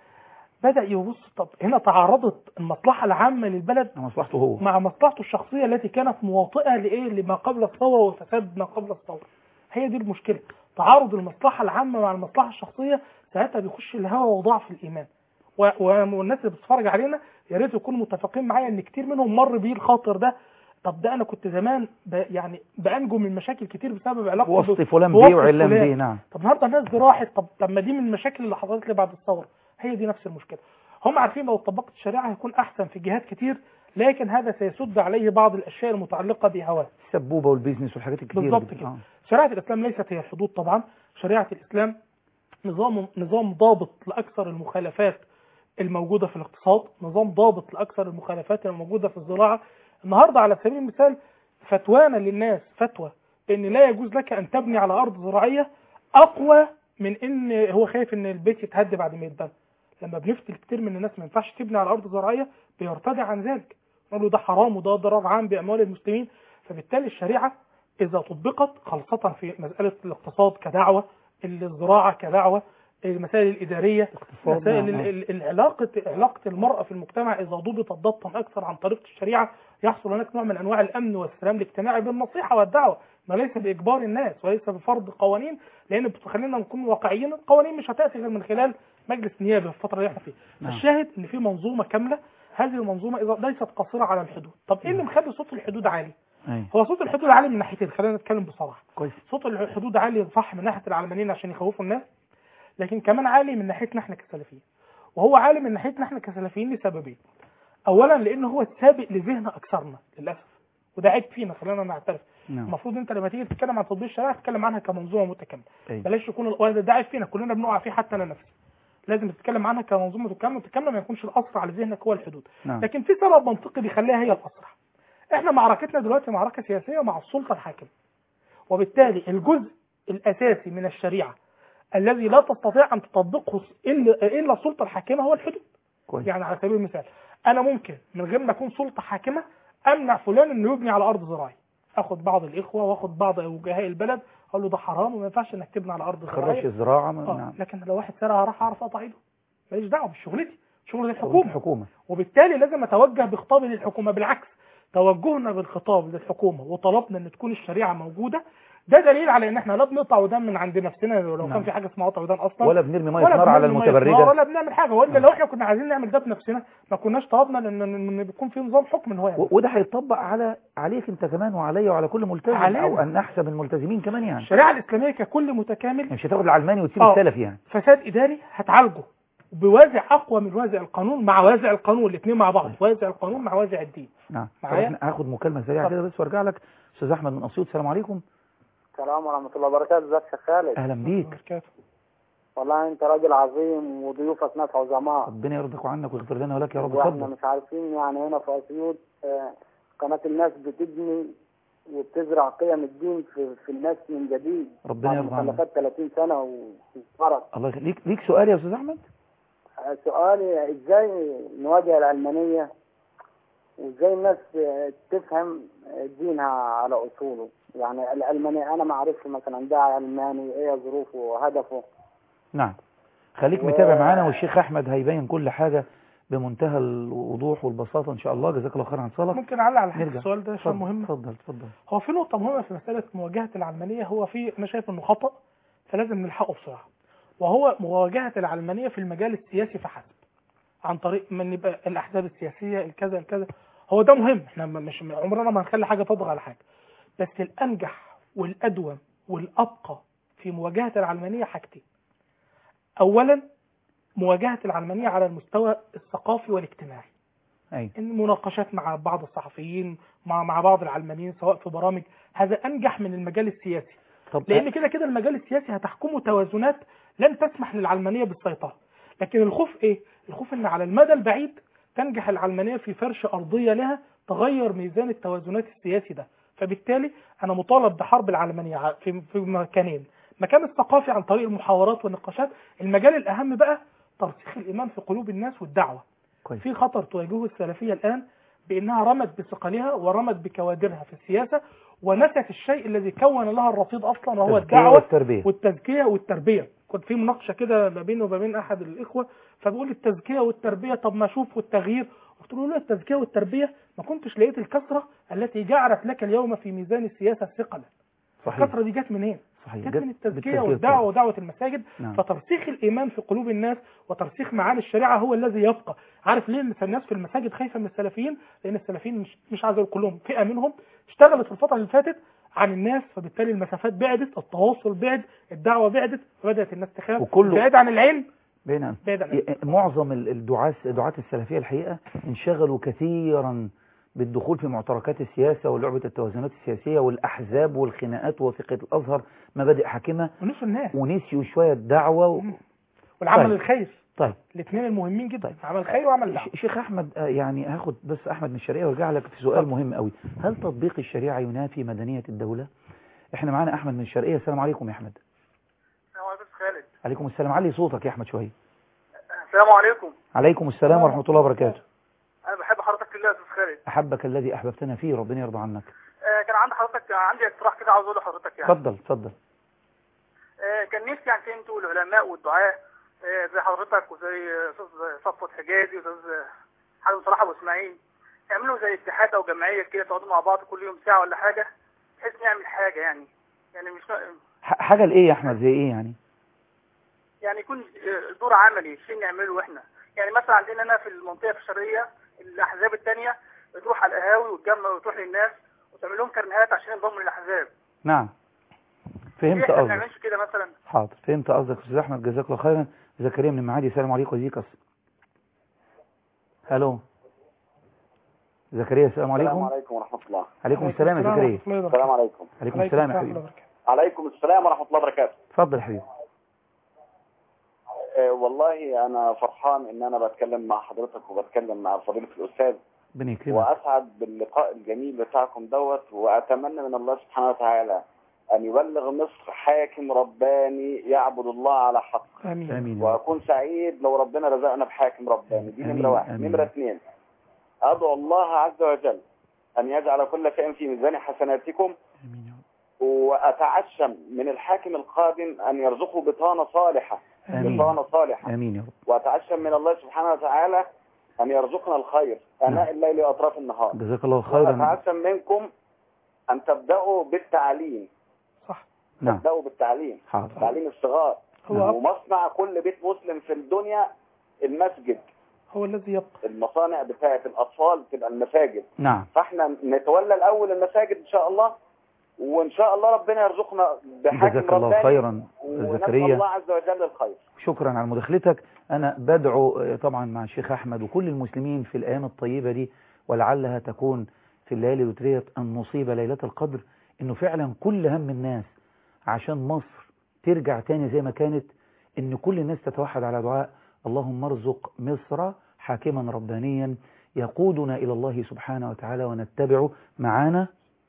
بدا يبص طب هنا تعارضت المصلحه العامه للبلد مصلحته هو مع مصلحته الشخصيه التي كانت مواطئه لايه لما قبل الثوره وفساد ما قبل الثوره هي دي المشكله تعارض المصلحه العامه مع المصلحه الشخصيه ساعتها بيخش الهوى وضعف الايمان و- و- والناس اللي بتتفرج علينا يا ريت يكونوا متفقين معايا ان كتير منهم مر بيه الخاطر ده طب ده انا كنت زمان ب يعني بانجو من مشاكل كتير بسبب علاقتي وسط ب- فلان بوسط بيه وعلان فلان. بيه نعم طب النهارده الناس دي راحت طب طب ما دي من المشاكل اللي حصلت لي بعد الثوره هي دي نفس المشكله هم عارفين لو طبقت الشريعه هيكون احسن في جهات كتير لكن هذا سيسد عليه بعض الاشياء المتعلقه بهواه السبوبة والبيزنس والحاجات الكتير بالظبط دي. كده. آه. شريعه الاسلام ليست هي الحدود طبعا شريعه الاسلام نظام نظام ضابط لاكثر المخالفات الموجوده في الاقتصاد نظام ضابط لاكثر المخالفات الموجوده في الزراعه النهارده على سبيل المثال فتوانا للناس فتوى ان لا يجوز لك ان تبني على ارض زراعيه اقوى من ان هو خايف ان البيت يتهد بعد ما يتبنى لما بنفتي كتير من الناس ما ينفعش تبني على ارض زراعيه بيرتدع عن ذلك نقول له ده حرام وده ضرر عام باموال المسلمين فبالتالي الشريعه اذا طبقت خاصه في مساله الاقتصاد كدعوه الزراعه كدعوه المسائل الاداريه اقتصاد، مسائل نعم. ال- ال- العلاقه علاقه المراه في المجتمع اذا ضبطت ضبطا اكثر عن طريق الشريعه يحصل هناك نوع من انواع الامن والسلام الاجتماعي بالنصيحه والدعوه ما ليس باجبار الناس وليس بفرض قوانين لان بتخلينا نكون واقعيين القوانين مش هتاتي غير من خلال مجلس نيابه في الفتره اللي احنا فيها نعم. الشاهد ان في منظومه كامله هذه المنظومه اذا ليست قاصره على الحدود طب ايه اللي مخلي صوت الحدود عالي أي. هو صوت الحدود عالي من ناحيتين خلينا نتكلم بصراحه كويس صوت الحدود عالي صح من ناحيه العلمانيين عشان يخوفوا الناس لكن كمان عالي من ناحيتنا احنا كسلفيين وهو عالي من ناحيتنا احنا كسلفيين لسببين اولا لانه هو السابق لذهن اكثرنا للاسف وده عيب فينا خلينا نعترف نعم المفروض انت لما تيجي تتكلم عن تطبيق الشريعه تتكلم عنها كمنظومه متكامله أي. بلاش يكون الوالد ده عيب فينا كلنا بنقع فيه حتى انا نفسي لازم تتكلم عنها كمنظومه متكامله متكامله ما يكونش الاسرع لذهنك هو الحدود نعم لكن في سبب منطقي بيخليها هي الاسرع احنا معركتنا دلوقتي معركه سياسيه مع السلطه الحاكمه وبالتالي الجزء الاساسي من الشريعه الذي لا تستطيع ان تطبقه الا الا السلطه الحاكمه هو الحدود كويس يعني على سبيل المثال انا ممكن من غير ما اكون سلطه حاكمه امنع فلان انه يبني على ارض زراعي اخد بعض الاخوه واخد بعض وجهاء البلد اقول له ده حرام وما ينفعش انك تبني على ارض خرج زراعيه الزراعة آه. نعم لكن لو واحد سرق هروح اعرف اقطع ايده ماليش دعوه مش شغلتي شغل حكومة الحكومه الحكومة وبالتالي لازم اتوجه بخطابي للحكومه بالعكس توجهنا بالخطاب للحكومه وطلبنا ان تكون الشريعه موجوده ده دليل على ان احنا لا بنقطع ودان من عند نفسنا لو نعم. كان في حاجه اسمها قطع ودان اصلا ولا بنرمي مية ولا نار على بنرمي مية نار المتبرجة ولا بنعمل حاجه والا نعم. لو احنا كنا عايزين نعمل ده بنفسنا ما كناش طلبنا لان ان بيكون في نظام حكم ان هو يعني و- وده هيطبق على عليك انت كمان وعليا وعلى كل ملتزم علينا. او ان نحسب الملتزمين كمان يعني الشريعه الاسلاميه ككل متكامل يعني مش هتاخد العلماني وتسيب آه. السلفي يعني فساد اداري هتعالجه بوازع اقوى من وازع القانون مع وازع القانون الاثنين مع بعض وازع القانون مع وازع الدين نعم طب معايا؟ احنا هاخد مكالمة سريعة اتفضل. كده بس وارجع لك استاذ احمد من اسيوط السلام عليكم السلام ورحمة الله وبركاته ازيك يا خالد اهلا بيك وبركاته. والله انت راجل عظيم وضيوفك ناس عظماء ربنا يرضيك عنك ويغفر لنا ولك يا رب واحنا اتفضل مش عارفين يعني هنا في اسيوط آه، قناة الناس بتبني وبتزرع قيم الدين في, في الناس من جديد ربنا بعد يرضى عنك مخلفات 30 سنة وفرق الله يخليك ليك سؤال يا استاذ احمد آه، سؤالي ازاي نواجه العلمانية وازاي الناس آه، تفهم آه، دينها على اصوله يعني العلمانية انا ما اعرفش مثلا ده علماني ايه ظروفه وهدفه نعم خليك و- متابع معانا والشيخ احمد هيبين كل حاجة بمنتهى الوضوح والبساطة ان شاء الله جزاك الله خير عن صالح ممكن اعلق على حته نرجع السؤال ده عشان اتفضل مهم اتفضل اتفضل هو في نقطة مهمة في مسألة مواجهة العلمانية هو في أنا شايف إنه خطأ فلازم نلحقه بسرعة وهو مواجهة العلمانية في المجال السياسي فحسب عن طريق من يبقى الأحزاب السياسية الكذا الكذا هو ده مهم احنا م- مش عمرنا ما هنخلي حاجة تطغى على حاجة بس الأنجح والأدوم والأبقى في مواجهة العلمانية حاجتين أولا مواجهة العلمانية على المستوى الثقافي والاجتماعي اي المناقشات مع بعض الصحفيين مع مع بعض العلمانيين سواء في برامج هذا انجح من المجال السياسي طب لان كده كده المجال السياسي هتحكمه توازنات لن تسمح للعلمانيه بالسيطره لكن الخوف ايه الخوف ان على المدى البعيد تنجح العلمانيه في فرش ارضيه لها تغير ميزان التوازنات السياسي ده فبالتالي انا مطالب بحرب العلمانيه ع- في في مكانين مكان الثقافي عن طريق المحاورات والنقاشات المجال الاهم بقى ترسيخ الايمان في قلوب الناس والدعوه كويس في خطر تواجهه السلفية الآن بأنها رمت بثقلها ورمت بكوادرها في السياسة ونست الشيء الذي كون لها الرصيد أصلا وهو التزكية الدعوة والتربية والتزكية والتربية كنت في مناقشة كده ما بيني وما بين أحد الإخوة فبيقول التزكية والتربية طب ما أشوف والتغيير قلت له لا التزكية والتربية ما كنتش لقيت الكثرة التي جعلت لك اليوم في ميزان السياسة ثقلا صحيح الكثرة دي جت منين؟ صحيح جت من التزكية بالتزكية والدعوة ودعوة المساجد نعم. فترسيخ الإيمان في قلوب الناس وترسيخ معاني الشريعة هو الذي يبقى عارف ليه الناس في المساجد خايفة من السلفيين لأن السلفيين مش, مش عايز أقول كلهم فئة منهم اشتغلت في الفترة اللي فاتت عن الناس فبالتالي المسافات بعدت التواصل بعد الدعوة بعدت فبدأت الناس تخاف وكله- بعيد عن العلم بين بعيد عن العلم. معظم ال- الدعاة دعاة السلفية الحقيقة انشغلوا كثيرا بالدخول في معتركات السياسة ولعبة التوازنات السياسية والأحزاب والخناقات ووثيقة الأزهر مبادئ حاكمة ونسوا الناس ونسيوا شوية الدعوة و... والعمل طيب. الخير طيب الاثنين المهمين جدا طيب. عمل خير وعمل دعوة ش- شيخ أحمد آه، يعني هاخد بس أحمد من الشريعة وارجع لك في سؤال مهم قوي هل تطبيق الشريعة ينافي مدنية الدولة؟ احنا معانا أحمد من الشرقية السلام عليكم يا أحمد السلام عليكم خالد عليكم السلام علي صوتك يا أحمد شوية السلام عليكم عليكم السلام ورحمة الله وبركاته انا بحب حضرتك في الله يا استاذ خالد أحبك الذي أحببتنا فيه ربنا يرضى عنك آه كان عندي حضرتك عندي اقتراح كده عاوز اقوله لحضرتك يعني اتفضل اتفضل آه كان نفسي يعني فهمتوا العلماء والدعاة آه، زي حضرتك وزي استاذ صفوت حجازي واستاذ حازم صلاح ابو اسماعيل يعملوا زي اتحاد او جمعيه كده تقعدوا مع بعض كل يوم ساعه ولا حاجه بحيث نعمل حاجه يعني يعني مش ح- حاجة لإيه يا أحمد زي إيه يعني يعني يكون آه، دور عملي شيء نعمله احنا يعني مثلا عندنا هنا في المنطقه الشرقيه الاحزاب الثانيه بتروح على القهاوي وتجمع وتروح للناس وتعمل لهم كرنيهات عشان ينضموا للاحزاب نعم ليه فهمت احنا ما قصدك بنعملش كده مثلا حاضر فهمت قصدك أستاذ أحمد جزاك الله خيرا زكريا من المعادي السلام عليكم وزيكس هلو زكريا السلام عليكم السلام عليكم ورحمة الله عليكم السلام يا زكريا السلام عليكم عليكم السلام يا حبيبي عليكم السلام ورحمة الله وبركاته اتفضل يا حبيبي آه والله أنا فرحان إن أنا بتكلم مع حضرتك وبتكلم مع فضيلة الأستاذ ربنا يكرمك وأسعد باللقاء الجميل بتاعكم دوت وأتمنى من الله سبحانه وتعالى أن يبلغ مصر حاكم رباني يعبد الله على حق امين آمين وأكون سعيد لو ربنا رزقنا بحاكم رباني دي آمين، نمرة واحد آمين. نمرة اثنين أدعو الله عز وجل أن يجعل كل شيء في ميزان حسناتكم آمين يا رب. وأتعشم من الحاكم القادم أن يرزقه بطانة صالحة آمين. بطانة صالحة آمين يا رب وأتعشم من الله سبحانه وتعالى أن يرزقنا الخير آناء الليل وأطراف النهار جزاك الله خيرا وأتعشم منكم أن تبدأوا بالتعليم صح نعم تبدأوا بالتعليم حاضر تعليم الصغار هو ومصنع كل بيت مسلم في الدنيا المسجد هو الذي يبقى المصانع بتاعة الأطفال تبقى المساجد نعم فاحنا نتولى الأول المساجد إن شاء الله وإن شاء الله ربنا يرزقنا بحاكم جزاك الله رباني خيرا ونسأل زكريا الله عز وجل الخير شكرا على مداخلتك أنا بدعو آه، طبعا مع الشيخ أحمد وكل المسلمين في الأيام الطيبة دي ولعلها تكون في الليالي الوترية أن نصيب ليلة القدر إنه فعلا كل هم الناس عشان مصر ترجع تاني زي ما كانت إن كل الناس تتوحد على دعاء اللهم ارزق مصر حاكما ربانيا يقودنا إلى الله سبحانه وتعالى ونتبعه معانا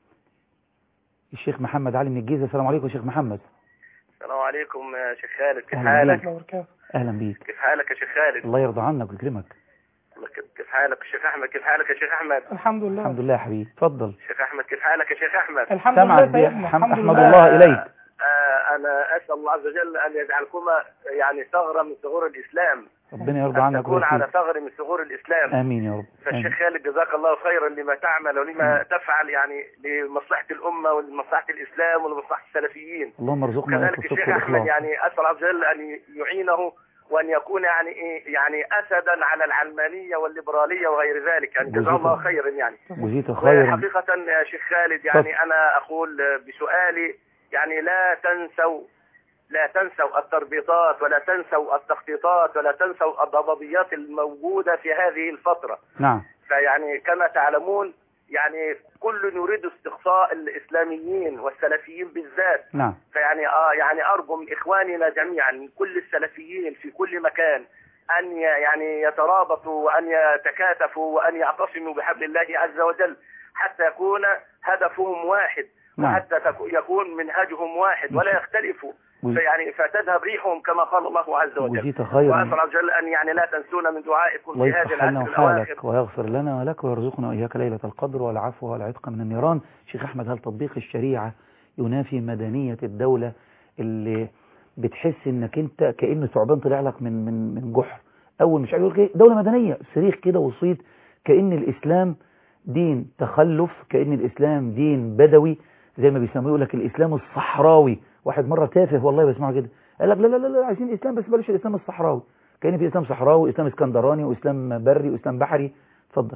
الشيخ محمد علي من الجيزة السلام عليكم يا شيخ محمد السلام عليكم يا شيخ خالد كيف أهلا حالك؟ بيك. أهلا بيك كيف حالك يا شيخ خالد؟ الله يرضى عنك ويكرمك كيف حالك يا شيخ احمد؟ كيف حالك يا شيخ احمد؟ الحمد لله الحمد لله يا حبيبي اتفضل شيخ احمد كيف حالك يا شيخ احمد؟ الحمد سمعك لله بي- سيدنا حم- الحمد أحمد لله الله إليك آه انا اسال الله عز وجل ان يجعلكما يعني ثغره من ثغور الاسلام ربنا يرضى ان عنك تكون على ويرضيك ثغر من ثغور الاسلام آمين يا رب فالشيخ آمين. خالد جزاك الله خيرا لما تعمل ولما تفعل يعني لمصلحه الامه ولمصلحه الاسلام ولمصلحه السلفيين اللهم ارزقنا وإياك كذلك الصدق الشيخ احمد والإخلاص يعني اسال عز وجل ان يعينه وان يكون يعني ايه يعني اسدا على العلمانيه والليبراليه وغير ذلك يعني جزاه جزاك الله الله. خيرا يعني جزيت خيرا وحقيقة يا شيخ خالد يعني أنا أقول بسؤالي يعني لا تنسوا لا تنسوا التربيطات ولا تنسوا التخطيطات ولا تنسوا الضبابيات الموجودة في هذه الفترة نعم فيعني كما تعلمون يعني كل يريد استقصاء الإسلاميين والسلفيين بالذات نعم فيعني اه يعني ارجو من اخواننا جميعا من كل السلفيين في كل مكان ان ي- يعني يترابطوا وان يتكاتفوا وان يعتصموا بحبل الله عز وجل حتى يكون هدفهم واحد نعم. وحتى تكو- يكون منهجهم واحد ولا يختلفوا وز- فيعني فتذهب ريحهم كما قال الله عز وجل وجزيت خيرا واسال عز وجل ان يعني لا تنسونا من دعائكم الله في هذه يصلح لنا العشر الاواخر وحالك ويغفر لنا ولك ويرزقنا وإياك ليلة القدر والعفو والعتق من النيران شيخ أحمد هل تطبيق الشريعة ينافي مدنية الدولة اللي بتحس انك انت كأن ثعبان طلع لك من من من جحر اول مش عارف يقول ايه دولة مدنية صريخ كده وصيت كأن الإسلام دين تخلف كأن الإسلام دين بدوي زي ما بيسموه يقول لك الإسلام الصحراوي واحد مرة تافه والله بسمعه كده قال لك لا لا لا لا عايزين الإسلام بس بلاش الإسلام الصحراوي كأن في إسلام صحراوي إسلام اسكندراني وإسلام بري وإسلام بحري اتفضل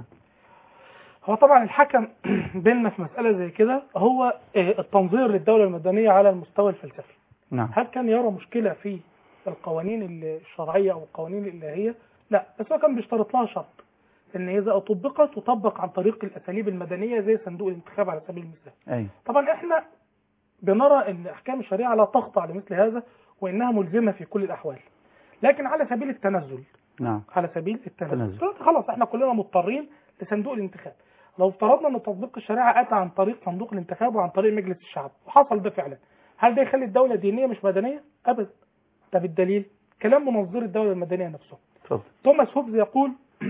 هو طبعا الحكم بيننا في مسألة زي كده هو آه، التنظير للدولة المدنية على المستوى الفلسفي نعم هل كان يرى مشكلة في القوانين الشرعية أو القوانين الإلهية لا بس هو كان بيشترط لها شرط إن إذا طبقت تطبق عن طريق الأساليب المدنية زي صندوق الانتخاب على سبيل المثال أي طبعا إحنا بنرى إن أحكام الشريعة لا تخضع لمثل هذا وإنها ملزمة في كل الأحوال لكن على سبيل التنزل نعم على سبيل التنزل تنزل. دلوقتي خلاص احنا كلنا مضطرين لصندوق الانتخاب لو افترضنا ان تطبيق الشريعه اتى عن طريق صندوق الانتخاب وعن طريق مجلس الشعب وحصل ده فعلا هل ده يخلي الدوله دينيه مش مدنيه ابدا طب الدليل كلام منظر الدوله المدنيه نفسه اتفضل توماس هوبز يقول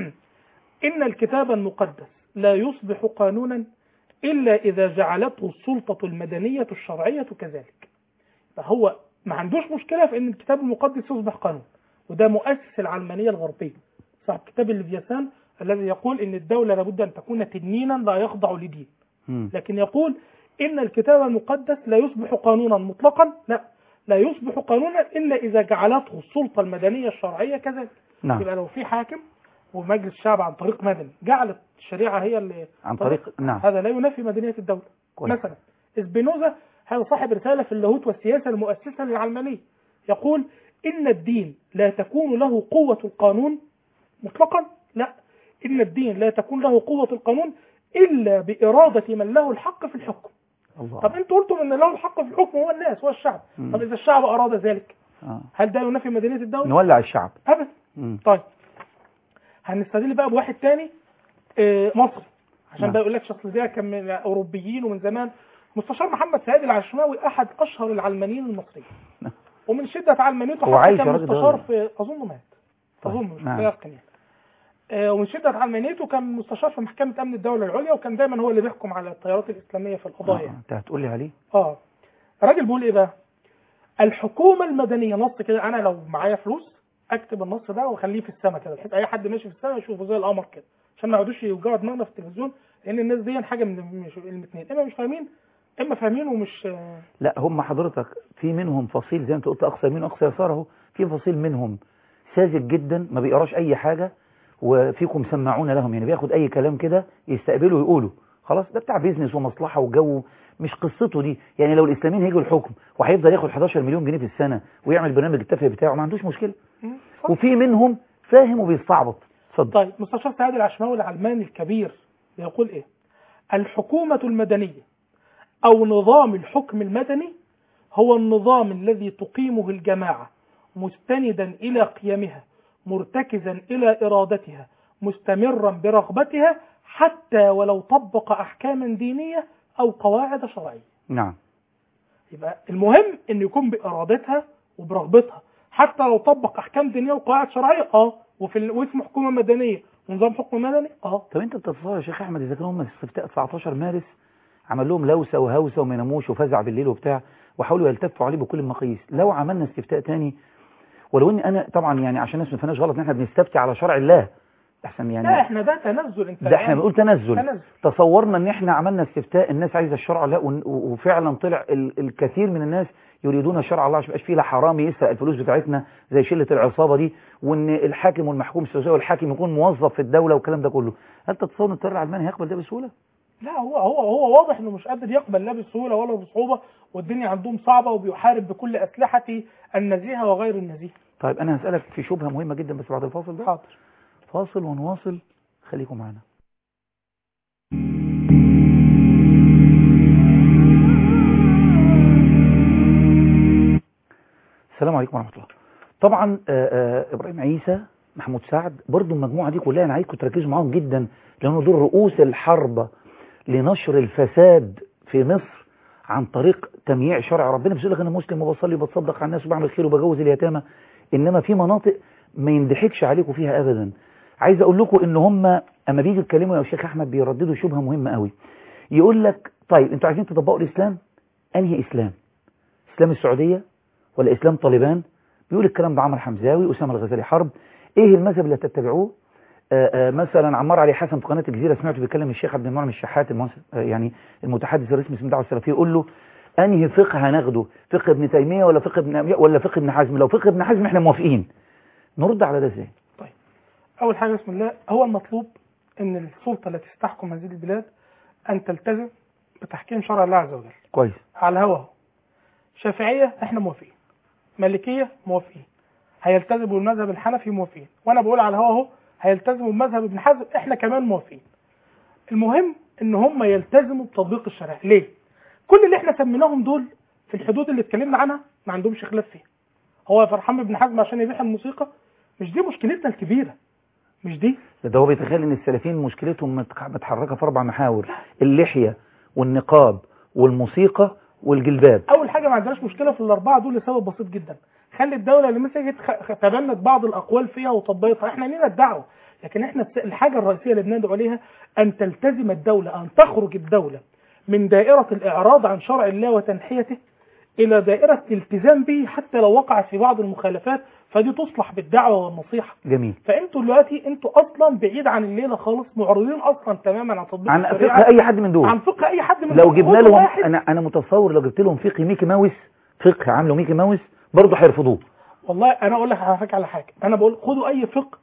ان الكتاب المقدس لا يصبح قانونا الا اذا جعلته السلطه المدنيه الشرعيه كذلك فهو ما عندوش مشكله في ان الكتاب المقدس يصبح قانون وده مؤسس العلمانيه الغربيه صاحب كتاب الليفياثان الذي يقول ان الدوله لابد ان تكون تنينا لا يخضع لدين مم. لكن يقول ان الكتاب المقدس لا يصبح قانونا مطلقا لا لا يصبح قانونا الا اذا جعلته السلطه المدنيه الشرعيه كذلك نعم. يبقى لو في حاكم ومجلس الشعب عن طريق مدني جعلت الشريعه هي اللي عن طريق نعم هذا لا ينافي مدنيه الدوله كويس. مثلا اسبينوزا هذا صاحب رساله في اللاهوت والسياسه المؤسسه للعلمانيه يقول ان الدين لا تكون له قوه القانون مطلقا لا ان الدين لا تكون له قوه القانون الا باراده من له الحق في الحكم الله طب انتوا قلتم ان له الحق في الحكم هو الناس هو الشعب مم. طب اذا الشعب اراد ذلك آه. هل ده ينافي مدنيه الدوله نولع الشعب ابدا مم. طيب هنستدل بقى بواحد تاني آه، مصري عشان نعم. بقى يقول لك اصل ده كان من اوروبيين ومن زمان مستشار محمد سعيد العشماوي احد اشهر العلمانيين المصريين نعم. ومن شده علمانيته هو حتى عايش كان يا راجل مستشار ده في اظنه مات طيب، اظن مش نعم. متيقن يعني آه، ومن شده علمانيته كان مستشار في محكمه امن الدوله العليا وكان دايما هو اللي بيحكم على التيارات الاسلاميه في القضايا آه. انت هتقول لي عليه اه الراجل بيقول ايه بقى الحكومه المدنيه نص كده انا لو معايا فلوس اكتب النص ده واخليه في السماء كده بحيث اي حد ماشي في السماء يشوفه زي القمر كده عشان ما يقعدوش يوجعوا دماغنا في التلفزيون لان الناس دي حاجه من مش الاثنين اما مش فاهمين اما فاهمين ومش لا هم حضرتك في منهم فصيل زي ما انت قلت اقصى يمين واقصى يسار اهو في فصيل منهم ساذج جدا ما بيقراش اي حاجه وفيكم سماعون لهم يعني بياخد اي كلام كده يستقبله ويقوله خلاص ده بتاع بيزنس ومصلحه وجو مش قصته دي يعني لو الاسلاميين هيجوا الحكم وهيفضل ياخد 11 مليون جنيه في السنه ويعمل برنامج التافه بتاعه ما عندوش مشكله وفي منهم فاهم وبيستعبط اتفضل طيب مستشار سعيد العشماوي العلماني الكبير يقول ايه الحكومه المدنيه او نظام الحكم المدني هو النظام الذي تقيمه الجماعه مستندا الى قيمها مرتكزا الى ارادتها مستمرا برغبتها حتى ولو طبق احكاما دينيه او قواعد شرعيه نعم يبقى المهم ان يكون بارادتها وبرغبتها حتى لو طبق احكام دينيه وقواعد شرعيه اه وفي ال- واسمه حكومه مدنيه ونظام حكم مدني اه طب انت بتتصور يا شيخ احمد اذا كانوا هم في استفتاء 19 مارس عمل لهم لوسه وهوسه وما يناموش وفزع بالليل وبتاع وحاولوا يلتفوا عليه بكل المقاييس لو عملنا استفتاء تاني ولو ان انا طبعا يعني عشان الناس ما تفهمناش غلط ان احنا بنستفتي على شرع الله احسن يعني لا احنا ده تنزل انت ده احنا بنقول تنزل تنزل تصورنا ان احنا عملنا استفتاء الناس عايزه الشرع لا ون- وفعلا طلع ال- الكثير من الناس يريدون شرع الله عشان ما يبقاش فيه لا حرامي يسرق الفلوس بتاعتنا زي شله العصابه دي وان الحاكم والمحكوم السياسي والحاكم يكون موظف في الدوله والكلام ده كله هل تتصور ان التيار العلماني هيقبل ده بسهوله؟ لا هو هو هو واضح انه مش قادر يقبل لا بسهوله ولا بصعوبه والدنيا عندهم صعبه وبيحارب بكل اسلحته النزيهه وغير النزيهه طيب انا هسالك في شبهه مهمه جدا بس بعد الفاصل ده حاضر فاصل ونواصل خليكم معانا السلام عليكم ورحمه الله طبعا آه، آه، ابراهيم عيسى محمود سعد برضو المجموعه دي كلها انا عايزكم تركزوا معاهم جدا لانه دول رؤوس الحرب لنشر الفساد في مصر عن طريق تمييع شرع ربنا بيقول لك انا مسلم وبصلي وبتصدق على الناس وبعمل خير وبجوز اليتامى انما في مناطق ما يندحكش عليكم فيها ابدا عايز اقول لكم ان هم اما بيجوا يتكلموا يا شيخ احمد بيرددوا شبهه مهمه قوي يقول لك طيب انتوا عايزين تطبقوا الاسلام انهي اسلام اسلام السعوديه ولا اسلام طالبان بيقول الكلام ده عمر حمزاوي اسامه الغزالي حرب ايه المذهب اللي تتبعوه آه، آه، مثلا عمار علي حسن في قناه الجزيره سمعته بيتكلم الشيخ عبد المنعم الشحات المؤسس آه، يعني المتحدث الرسمي اسم الدعوه السلفيه يقول له انهي فقه هناخده فقه ابن تيميه ولا فقه ابن أبي- ولا فقه ابن حزم لو فقه ابن حزم احنا موافقين نرد على ده ازاي اول حاجه بسم الله هو المطلوب ان السلطه التي ستحكم هذه البلاد ان تلتزم بتحكيم شرع الله عز وجل كويس على الهوا اهو شافعيه احنا موافقين مالكيه موافقين هيلتزموا بالمذهب الحنفي موافقين وانا بقول على الهوا اهو هيلتزموا بمذهب ابن حزم احنا كمان موافقين المهم ان هم يلتزموا بتطبيق الشرع ليه كل اللي احنا سميناهم دول في الحدود اللي اتكلمنا عنها ما عندهمش خلاف فيها هو فرحان بن حزم عشان يبيح الموسيقى مش دي مشكلتنا الكبيره مش دي ده هو بيتخيل ان السلفيين مشكلتهم متح- متحركه في اربع محاور اللحيه والنقاب والموسيقى والجلباب اول حاجه ما عندناش مشكله في الاربعه دول لسبب بسيط جدا خلي الدوله اللي مسكت خ- خ- تبنت بعض الاقوال فيها وطبقتها احنا لينا الدعوه لكن احنا الس- الحاجه الرئيسيه اللي بندعو عليها ان تلتزم الدوله ان تخرج الدوله من دائره الاعراض عن شرع الله وتنحيته الى دائره الالتزام به حتى لو وقعت في بعض المخالفات فدي تصلح بالدعوه والنصيحه جميل فانتوا دلوقتي انتوا اصلا بعيد عن الليله خالص معرضين اصلا تماما عن تطبيق عن الشريعة. فقه اي حد من دول عن فقه اي حد من لو دول. جبنا خدوا لهم واحد انا انا متصور لو جبت لهم فقه ميكي ماوس فقه عامله ميكي ماوس برضه هيرفضوه والله انا اقول لك على حاجه على حاجه انا بقول خدوا اي فقه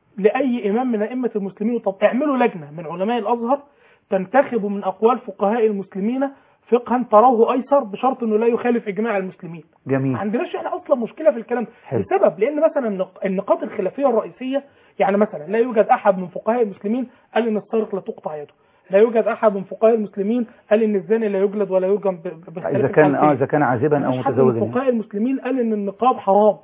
لاي امام من ائمه المسلمين طب اعملوا لجنه من علماء الازهر تنتخبوا من اقوال فقهاء المسلمين فقها تروه ايسر بشرط انه لا يخالف اجماع المسلمين ما جميل عندناش احنا اصلا مشكله في الكلام حلو. لسبب لان مثلا النق- النقاط الخلافيه الرئيسيه يعني مثلا لا يوجد احد من فقهاء المسلمين قال ان السارق لا تقطع يده لا يوجد احد من فقهاء المسلمين قال ان الزاني لا يجلد ولا يرجم ب- ب- باختلاف اذا كان اه الحالتين. اذا كان عازبا او مفيش حد متزوجا من يعني. فقهاء المسلمين قال ان النقاب حرام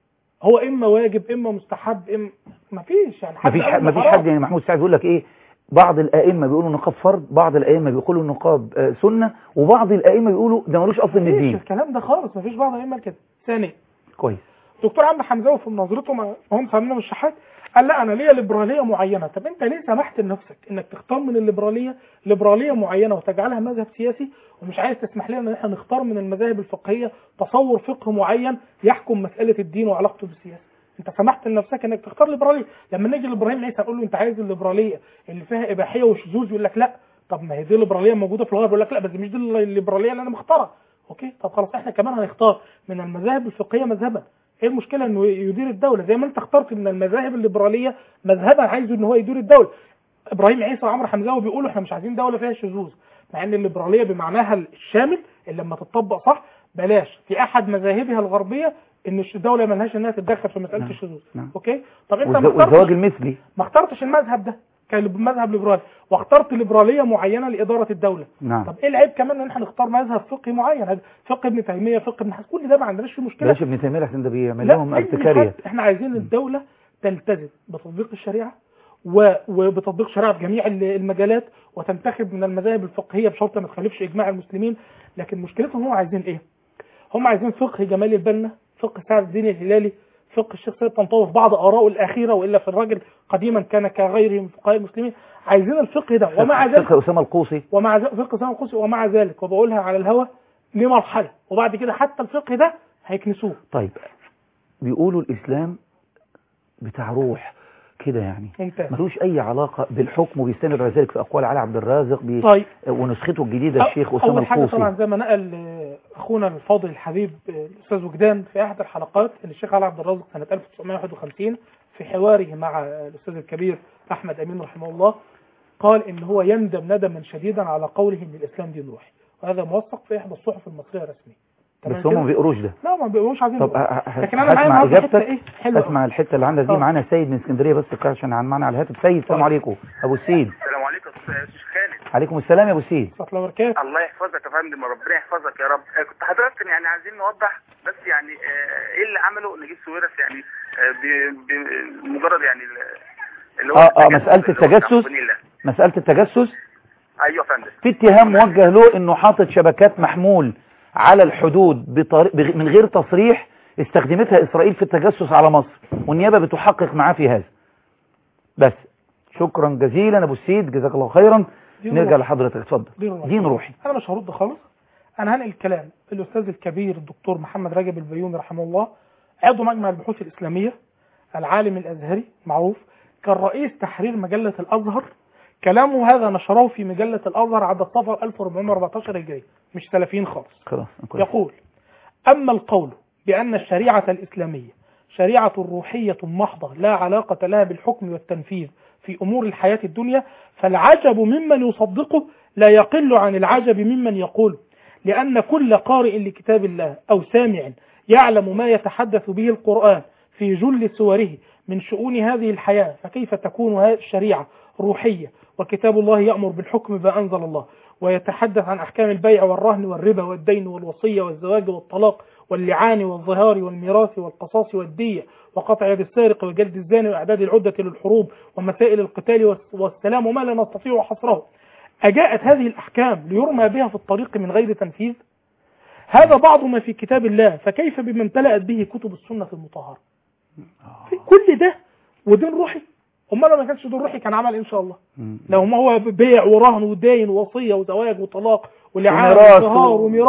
هو اما واجب اما مستحب اما مفيش يعني حد مفيش قال حد إنه مفيش حرام. حد يعني محمود سعد بيقول لك ايه بعض الائمه بيقولوا النقاب فرض بعض الائمه بيقولوا النقاب آه، سنه وبعض الائمه بيقولوا ده ملوش اصل من مفيش الدين الكلام ده خالص مفيش بعض الائمه كده ثانيا كويس دكتور عمرو حمزاوي في مناظرته مع مهندس عمرو الشحات قال لا انا ليا ليبراليه معينه طب انت ليه سمحت لنفسك انك تختار من الليبراليه ليبراليه معينه وتجعلها مذهب سياسي ومش عايز تسمح لنا ان احنا نختار من المذاهب الفقهيه تصور فقه معين يحكم مساله الدين وعلاقته بالسياسه انت سمحت لنفسك انك تختار ليبراليه لما نيجي لابراهيم عيسى نقول له انت عايز الليبراليه اللي فيها اباحيه وشذوذ يقول لك لا طب ما هي دي الليبراليه موجوده في الغرب يقول لك لا بس مش دي الليبراليه اللي انا مختارها اوكي طب خلاص احنا كمان هنختار من المذاهب الفقهيه مذهبا ايه المشكله انه يدير الدوله زي ما انت اخترت من المذاهب الليبراليه مذهبا عايزه ان هو يدير الدوله ابراهيم عيسى وعمرو حمزاوي بيقولوا احنا مش عايزين دوله فيها شذوذ مع ان الليبراليه بمعناها الشامل اللي لما تطبق صح بلاش في احد مذاهبها الغربيه ان الدوله ملهاش انها تتدخل في مساله نعم. الشذوذ نعم. اوكي طب انت ما والز- والزواج اخترتش المثلي ما اخترتش المذهب ده كان مذهب ليبرالي واخترت ليبراليه معينه لاداره الدوله نعم طب ايه العيب كمان ان احنا نختار مذهب فقهي معين هذا فقه ابن تيميه فقه ابن حزم كل ده ما عندناش فيه مشكله بلاش ابن تيميه عشان ده بيعمل لا لهم أي ارتكاريه حد. احنا عايزين الدولة تلتزم بتطبيق الشريعة و- وبتطبيق الشريعة في جميع ال- المجالات وتنتخب من المذاهب الفقهية بشرط ما تخالفش إجماع المسلمين لكن مشكلتهم هم عايزين إيه؟ هم عايزين فقه جمال البنا فقه سعد الدين الهلالي فقه الشيخ سيد طنطاوي في بعض آرائه الأخيرة وإلا في الراجل قديما كان كغيره من فقهاء المسلمين عايزين الفقه ده ومع ذلك فقه اسامه القوسي ومع ذلك فقه سامي القوسي ومع ذلك وبقولها على الهوى لمرحلة وبعد كده حتى الفقه ده هيكنسوه طيب بيقولوا الاسلام بتاع روح كده يعني ممتاز ملوش اي علاقه بالحكم وبيستند على ذلك في اقوال علي عبد الرازق بي طيب ونسخته الجديده الشيخ اسامه اول حاجه طبعا القوسي زي ما نقل آه، اخونا الفاضل الحبيب آه، الاستاذ وجدان في احد الحلقات ان الشيخ علي عبد الرازق سنه 1951 في حواره مع آه، الاستاذ الكبير احمد امين رحمه الله قال ان هو يندم ندما شديدا على قوله ان الاسلام دين روحي وهذا موثق في احدى الصحف المصريه الرسميه تمام بس هم كده؟ ما بيقروش ده لا ما بيقولوش عايزين طب يقولوا. أ- أ- لكن انا معايا هسمع النهارده حته اجابتك ايه حلوه أوي. اسمع الحته اللي عندك دي آه. معانا سيد من اسكندريه بس كده عشان عن معانا على الهاتف سيد السلام عليكم ابو السيد السلام عليكم يا استاذ خالد عليكم السلام يا ابو السيد ورحمه الله وبركاته الله يحفظك يا فندم وربنا يحفظك يا رب آه، كنت حضرتك يعني عايزين نوضح بس يعني آه، ايه اللي عمله نجيب سويرس يعني آه، ب- بمجرد يعني ال- اللي هو اه اه التجسس مساله اللي هو التجسس بتاع فانيلا. مساله التجسس ايوه يا فندم في اتهام موجه له انه حاطط شبكات محمول على الحدود بطريق بغ- من غير تصريح استخدمتها اسرائيل في التجسس على مصر والنيابه بتحقق معاه في هذا بس شكرا جزيلا ابو السيد جزاك الله خيرا دين نرجع روحي. لحضرتك اتفضل دين روحي. دين روحي انا مش هرد خالص انا هنقل الكلام الاستاذ الكبير الدكتور محمد رجب البيومي رحمه الله عضو مجمع البحوث الاسلاميه العالم الازهري معروف كان رئيس تحرير مجله الازهر كلامه هذا نشره في مجله الازهر عدد صفر 1414 هجري مش سلفيين خالص خلاص كويس. يقول أما القول بأن الشريعة الإسلامية شريعة روحية محضة لا علاقة لها بالحكم والتنفيذ في أمور الحياة الدنيا فالعجب ممن يصدقه لا يقل عن العجب ممن يقوله لأن كل قارئ لكتاب الله أو سامع يعلم ما يتحدث به القرآن في جل سوره من شؤون هذه الحياة فكيف تكون هذه الشريعة روحية وكتاب الله يأمر بالحكم بما أنزل الله ويتحدث عن أحكام البيع والرهن والربا والدين والوصية والزواج والطلاق واللعان والظهار والميراث والقصاص والدية وقطع يد السارق وجلد الزاني وإعداد العدة للحروب ومسائل القتال والس- والسلام وما لا نستطيع حصره أجاءت هذه الأحكام ليرمى بها في الطريق من غير تنفيذ هذا بعض ما في كتاب الله فكيف بما امتلأت به كتب السنة المطهرة في كل ده ودين روحي امال لو ما كانش دين روحي كان عمل إيه ان شاء الله لو ما هو بيع ورهن ودين ووصيه وزواج وطلاق ولعان وميراث وظهار و- وميراث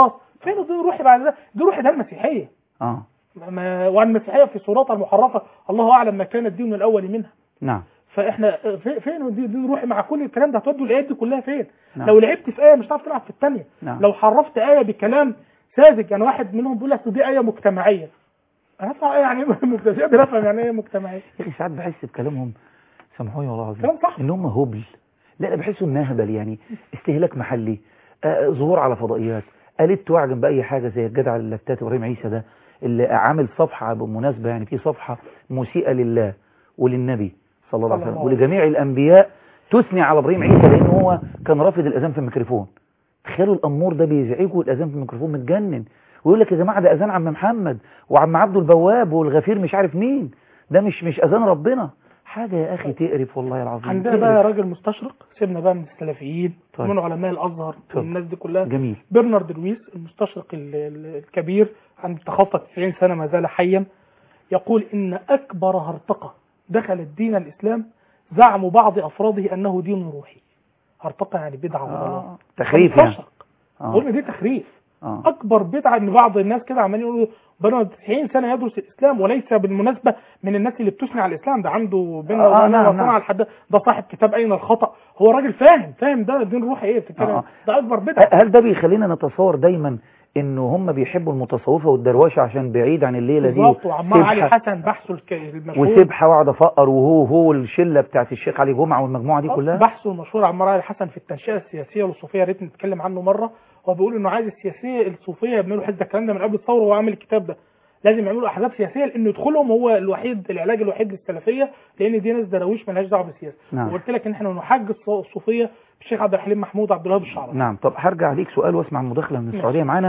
فين الدين الروحي بعد ده دي روحي ده المسيحيه اه ما والمسيحيه في صورتها المحرفه الله اعلم ما كان الدين الاول منها نعم فاحنا في- فين الدين الدين الروحي مع كل الكلام ده هتودوا الايات دي كلها فين نعم. لو لعبت في ايه مش هتعرف تلعب في الثانيه نعم. لو حرفت ايه بكلام ساذج يعني واحد منهم بيقول لك دي ايه مجتمعيه انا افهم ايه يعني ايه مبتدئ بنفهم يعني ايه مجتمعيه يا اخي ساعات بحس بكلامهم سامحوني والله العظيم كلام صح ان هم هبل لا انا بحسه انها هبل يعني استهلاك محلي آه ظهور على فضائيات قالت واعجب باي حاجه زي الجدع اللتات ابراهيم عيسى ده اللي عامل صفحه بالمناسبه يعني في صفحه مسيئه لله وللنبي صلى الله عليه صلى وسلم الله ولجميع الانبياء تثني على ابراهيم عيسى لان هو كان رافض الاذان في الميكروفون تخيلوا الامور ده بيزعجوا الاذان في الميكروفون متجنن ويقول لك يا جماعه ده اذان عم محمد وعم عبده البواب والغفير مش عارف مين ده مش مش اذان ربنا حاجه يا اخي تقرف والله العظيم عندنا تقرف. بقى راجل مستشرق سيبنا بقى من السلفيين طيب. ومن علماء الازهر طيب. والناس دي كلها جميل برنارد لويس المستشرق ال- ال- الكبير عنده تخطى 90 سنه ما زال حيا يقول ان اكبر هرطقه دخلت دين الاسلام زعم بعض افراده انه دين روحي هرطقه يعني بدعه وضلال تخريف يعني مستشرق. آه. قلنا دي تخريف آه. اكبر بدعه ان بعض الناس كده عمالين يقولوا بقى 90 سنه يدرس الاسلام وليس بالمناسبه من الناس اللي بتثني على الاسلام ده عنده بينا آه، وبين نعم، وصنع نعم. الحد ده صاحب كتاب اين الخطا هو راجل فاهم فاهم ده الدين الروحي ايه بتتكلم آه. ده اكبر بدعه هل ده بيخلينا نتصور دايما انه هم بيحبوا المتصوفه والدروشه عشان بعيد عن الليله دي بالظبط وعمار علي سبحة حسن بحثه الك- المشهور وسبحه واقعد افقر وهو هو الشله بتاعت الشيخ علي جمعه والمجموعه دي كلها بحثه المشهور عمار علي حسن في التنشئه السياسيه والصوفيه يا ريت نتكلم عنه مره هو بيقول انه عايز السياسيه الصوفيه يبنوا حزب الكلام ده من قبل الثوره وهو عامل الكتاب ده لازم يعملوا احزاب سياسيه لان يدخلهم هو الوحيد العلاج الوحيد للسلفيه لان دي ناس دراويش مالهاش دعوه بالسياسه نعم. وقلت لك ان احنا نحج الص- الصوفيه بالشيخ عبد الحليم محمود عبد الوهاب الشعراوي نعم طب هرجع ليك سؤال واسمع المداخله من ماشي. السعوديه معانا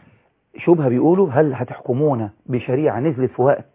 شبهه بيقولوا هل هتحكمونا بشريعه نزلت في وقت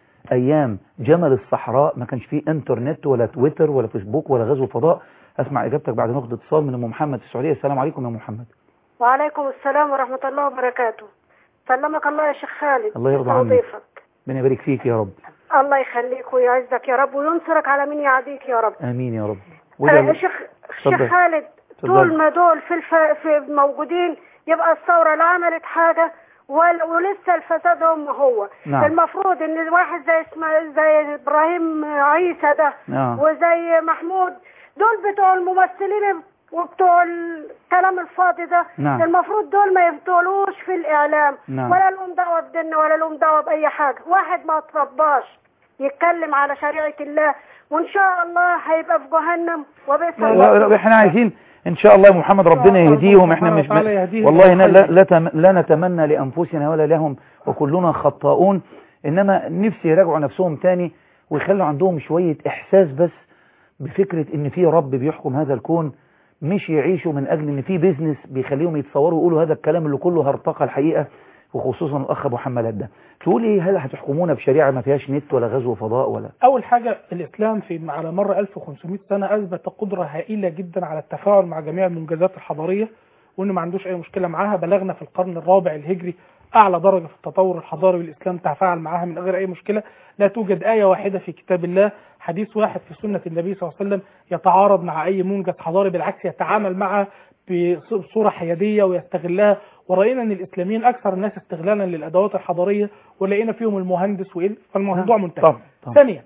ايام جمل الصحراء ما كانش فيه انترنت ولا تويتر ولا فيسبوك ولا غزو فضاء اسمع اجابتك بعد نقطه اتصال من ام محمد في السعوديه السلام عليكم يا محمد وعليكم السلام ورحمة الله وبركاته سلمك الله يا شيخ خالد الله يرضى عنك. ويضيفك ربنا يبارك فيك يا رب الله يخليك ويعزك يا رب وينصرك على من يعاديك يا رب امين يا رب آه وده- شيخ اتفضل. شيخ خالد اتفضل. طول ما دول في, الف... في موجودين يبقى الثورة لا عملت حاجة ولا ولسه الفساد هم هو نعم. المفروض ان واحد زي اسمه زي ابراهيم عيسى ده نعم. وزي محمود دول بتوع الممثلين وبتوع الكلام الفاضي ده نعم. المفروض دول ما يفتولوش في الاعلام نعم. ولا لهم دعوه بديننا ولا لهم دعوه باي حاجه واحد ما ترباش يتكلم على شريعه الله وان شاء الله هيبقى في جهنم وبئس لا المصير. لا احنا عايزين ان شاء الله يا محمد ربنا يهديهم احنا مش وتعالى يهديهم والله إلى لا الخير. لا, تم- لا نتمنى لانفسنا ولا لهم وكلنا خطاؤون انما نفسي يراجعوا نفسهم تاني ويخلوا عندهم شوية احساس بس بفكرة ان في رب بيحكم هذا الكون مش يعيشوا من اجل ان في بيزنس بيخليهم يتصوروا ويقولوا هذا الكلام اللي كله هرطقة الحقيقة وخصوصا الاخ ابو حمالات ده تقول ايه هل هتحكمونا بشريعة ما فيهاش نت ولا غزو فضاء ولا اول حاجه الاسلام في على مر 1500 سنه اثبت قدره هائله جدا على التفاعل مع جميع المنجزات الحضاريه وانه ما عندوش اي مشكله معاها بلغنا في القرن الرابع الهجري اعلى درجه في التطور الحضاري والاسلام تفاعل معاها من غير اي مشكله لا توجد ايه واحده في كتاب الله حديث واحد في سنه النبي صلى الله عليه وسلم يتعارض مع اي منجز حضاري بالعكس يتعامل معها بصوره حياديه ويستغلها ورأينا ان الاسلاميين اكثر الناس استغلالا للادوات الحضاريه ولقينا فيهم المهندس وايه فالموضوع منتهي طبعا طبعا. ثانيا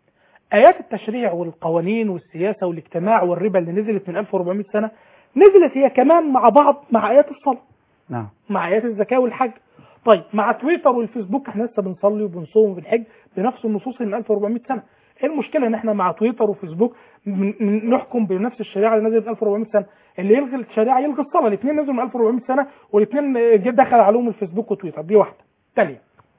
ايات التشريع والقوانين والسياسه والاجتماع والربا اللي نزلت من 1400 سنه نزلت هي كمان مع بعض مع ايات الصلاه نعم مع ايات الزكاه والحج طيب مع تويتر والفيسبوك احنا لسه بنصلي وبنصوم وبنحج بنفس النصوص اللي من 1400 سنه ايه المشكله ان احنا مع تويتر وفيسبوك من- من- نحكم بنفس الشريعه اللي نزلت من 1400 سنه اللي يلغي الشريعه يلغي الصلاه الاثنين نزلوا من 1400 سنه والاثنين جه دخل عليهم الفيسبوك وتويتر دي واحده ثانيه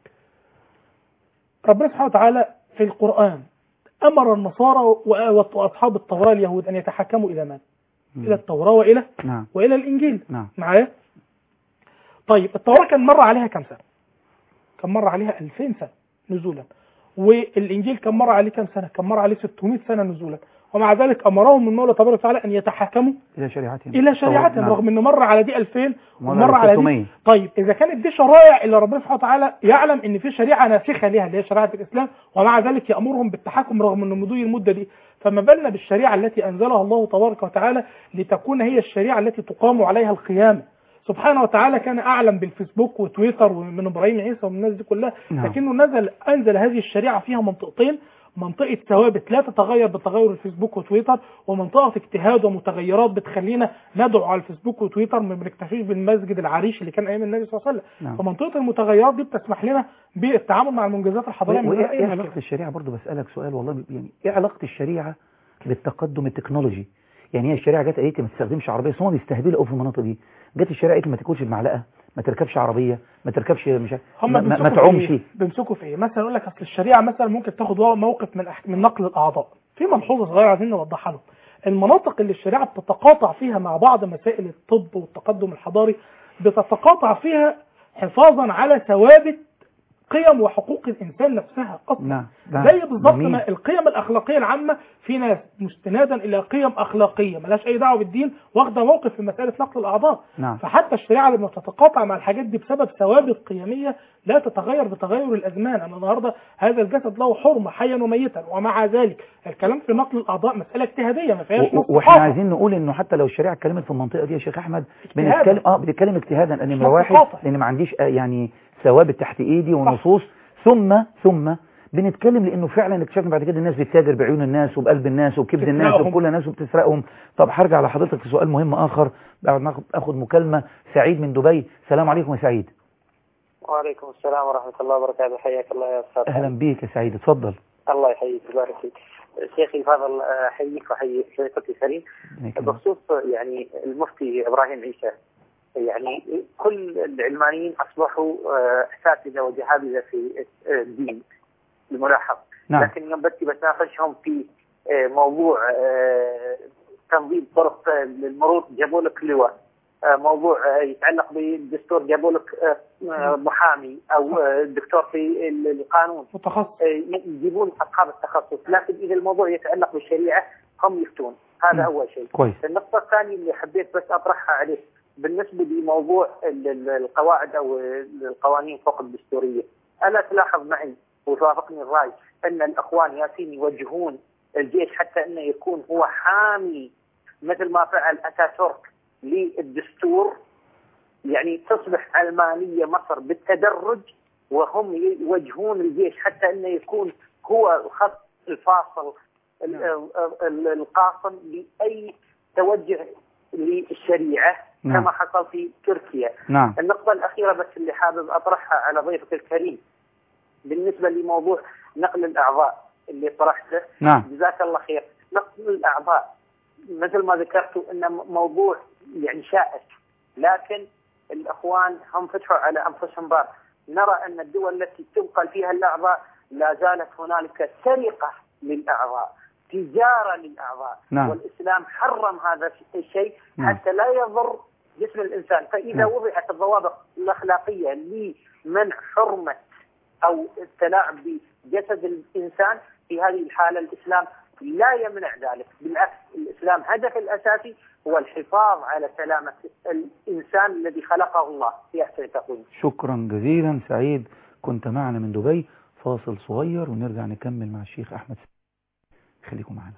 ربنا سبحانه وتعالى في القرآن أمر النصارى و- وأصحاب التوراة اليهود أن يتحكموا إلى من؟ إلى التوراة وإلى نعم وإلى الإنجيل نعم معايا؟ طيب التوراة كان مر عليها كم سنة؟ كان مر عليها 2000 سنة نزولا والإنجيل كان مر عليه كم سنة؟ كان مر عليه 600 سنة نزولا ومع ذلك أمرهم المولى تبارك وتعالى أن يتحكموا الى شريعتهم إلى شريعتهم نعم. رغم أنه مر على دي 2000 مر ومر على على 600. دي طيب إذا كانت دي شرائع اللي ربنا سبحانه وتعالى يعلم إن في شريعة ناسخة ليها اللي هي شريعة الإسلام ومع ذلك يأمرهم بالتحكم رغم أن مضي المدة دي فما بالنا بالشريعة التي أنزلها الله تبارك وتعالى لتكون هي الشريعة التي تقام عليها القيامة سبحانه وتعالى كان اعلم بالفيسبوك وتويتر ومن ابراهيم عيسى ومن الناس دي كلها نعم. لكنه نزل انزل هذه الشريعه فيها منطقتين منطقة ثوابت لا تتغير بتغير الفيسبوك وتويتر ومنطقة اجتهاد ومتغيرات بتخلينا ندعو على الفيسبوك وتويتر ما بنكتفيش بالمسجد العريش اللي كان ايام النبي صلى الله عليه وسلم نعم. فمنطقة المتغيرات دي بتسمح لنا بالتعامل مع المنجزات الحضارية من وايه غير إيه اي علاقة مشكلة الشريعة برضو بسألك سؤال والله يعني ايه علاقة الشريعة بالتقدم التكنولوجي يعني هي الشريعة جت قالت لي ما تستخدمش عربية بس هم بيستهبلوا قوي في المناطق دي جت الشريعة قالت لي ما تاكلش بمعلقة ما تركبش عربية ما تركبش مش عارف- هم ما, ما, ما بيمسكوا في تعومش إيه؟ بيمسكوا في ايه مثلا يقول لك اصل الشريعه مثلا ممكن تاخد موقف من أح- من نقل الاعضاء في ملحوظه صغيره عايزين نوضحها لهم المناطق اللي الشريعه بتتقاطع فيها مع بعض مسائل الطب والتقدم الحضاري بتتقاطع فيها حفاظا على ثوابت قيم وحقوق الانسان نفسها اصلا نعم نعم. زي بالظبط جميل. ما القيم الاخلاقيه العامه في ناس مستندا الى قيم اخلاقيه ملهاش اي دعوه بالدين واخده موقف في مساله نقل الاعضاء نعم فحتى الشريعه لما تتقاطع مع الحاجات دي بسبب ثوابت قيميه لا تتغير بتغير الازمان انا النهارده هذا الجسد له حرمه حيا وميتا ومع ذلك الكلام في نقل الاعضاء مساله اجتهاديه ما فيهاش و- نص واحنا ثقافة. عايزين نقول انه حتى لو الشريعه اتكلمت في المنطقه دي يا شيخ احمد اجتهادا. بنتكلم اه بنتكلم اجتهادا لان مش نمره واحد ثقافة. لان ما عنديش آه يعني ثوابت تحت ايدي ونصوص ثم ثم بنتكلم لانه فعلا اكتشفنا بعد كده الناس بتتاجر بعيون الناس وبقلب الناس وبكبد الناس بتسرقهم. وبكل الناس وبتسرقهم طب هرجع لحضرتك في سؤال مهم اخر بعد ما آخد- اخد مكالمه سعيد من دبي السلام عليكم يا سعيد وعليكم السلام ورحمة الله وبركاته حياك الله يا أستاذ اهلا بيك يا سعيد اتفضل الله يحييك ويبارك فيك شيخي فاضل أحييك وأحيي شيخك الكريم بخصوص يعني المفتي إبراهيم عيسى يعني كل العلمانيين أصبحوا آه، أساتذة وجهابذة في الدين الملاحظ نعم. لكن يوم بدي بتناقشهم في آه، موضوع آه، تنظيم طرق آه، للمرور جابوا لك لواء آه، موضوع آه، يتعلق بالدستور جابوا لك آه، آه، محامي او آه، دكتور في ال- القانون متخصص آه، يجيبون اصحاب التخصص لكن اذا الموضوع يتعلق بالشريعه هم يفتون هذا اول شيء كويس. النقطه الثانيه اللي حبيت بس اطرحها عليه بالنسبه لموضوع ال- ال- القواعد او القوانين فوق الدستوريه الا تلاحظ معي وتوافقني الراي ان الاخوان ياسين يوجهون الجيش حتى انه يكون هو حامي مثل ما فعل اتاتورك للدستور يعني تصبح علمانيه مصر بالتدرج وهم يوجهون الجيش حتى انه يكون هو الخط الفاصل ال- ال- القاصم لاي توجه للشريعه نعم. كما حصل في تركيا نعم. النقطه الاخيره بس اللي حابب اطرحها على ضيفك الكريم بالنسبه لموضوع نقل الاعضاء اللي طرحته نعم. جزاك الله خير نقل الاعضاء مثل ما ذكرتوا انه موضوع يعني شائك لكن الاخوان هم فتحوا على انفسهم باب نرى ان الدول التي تنقل فيها الاعضاء لا زالت هنالك سرقه للاعضاء تجاره للاعضاء نعم. والاسلام حرم هذا الشيء نعم. حتى لا يضر جسم الانسان فاذا نعم. وضعت الضوابط الاخلاقيه لمنع حرمه او التلاعب بجسد الانسان في هذه الحاله الاسلام لا يمنع ذلك بالعكس الاسلام هدف الاساسي هو الحفاظ على سلامه الانسان الذي خلقه الله في احسن تقويم شكرا جزيلا سعيد كنت معنا من دبي فاصل صغير ونرجع نكمل مع الشيخ احمد خليكم معنا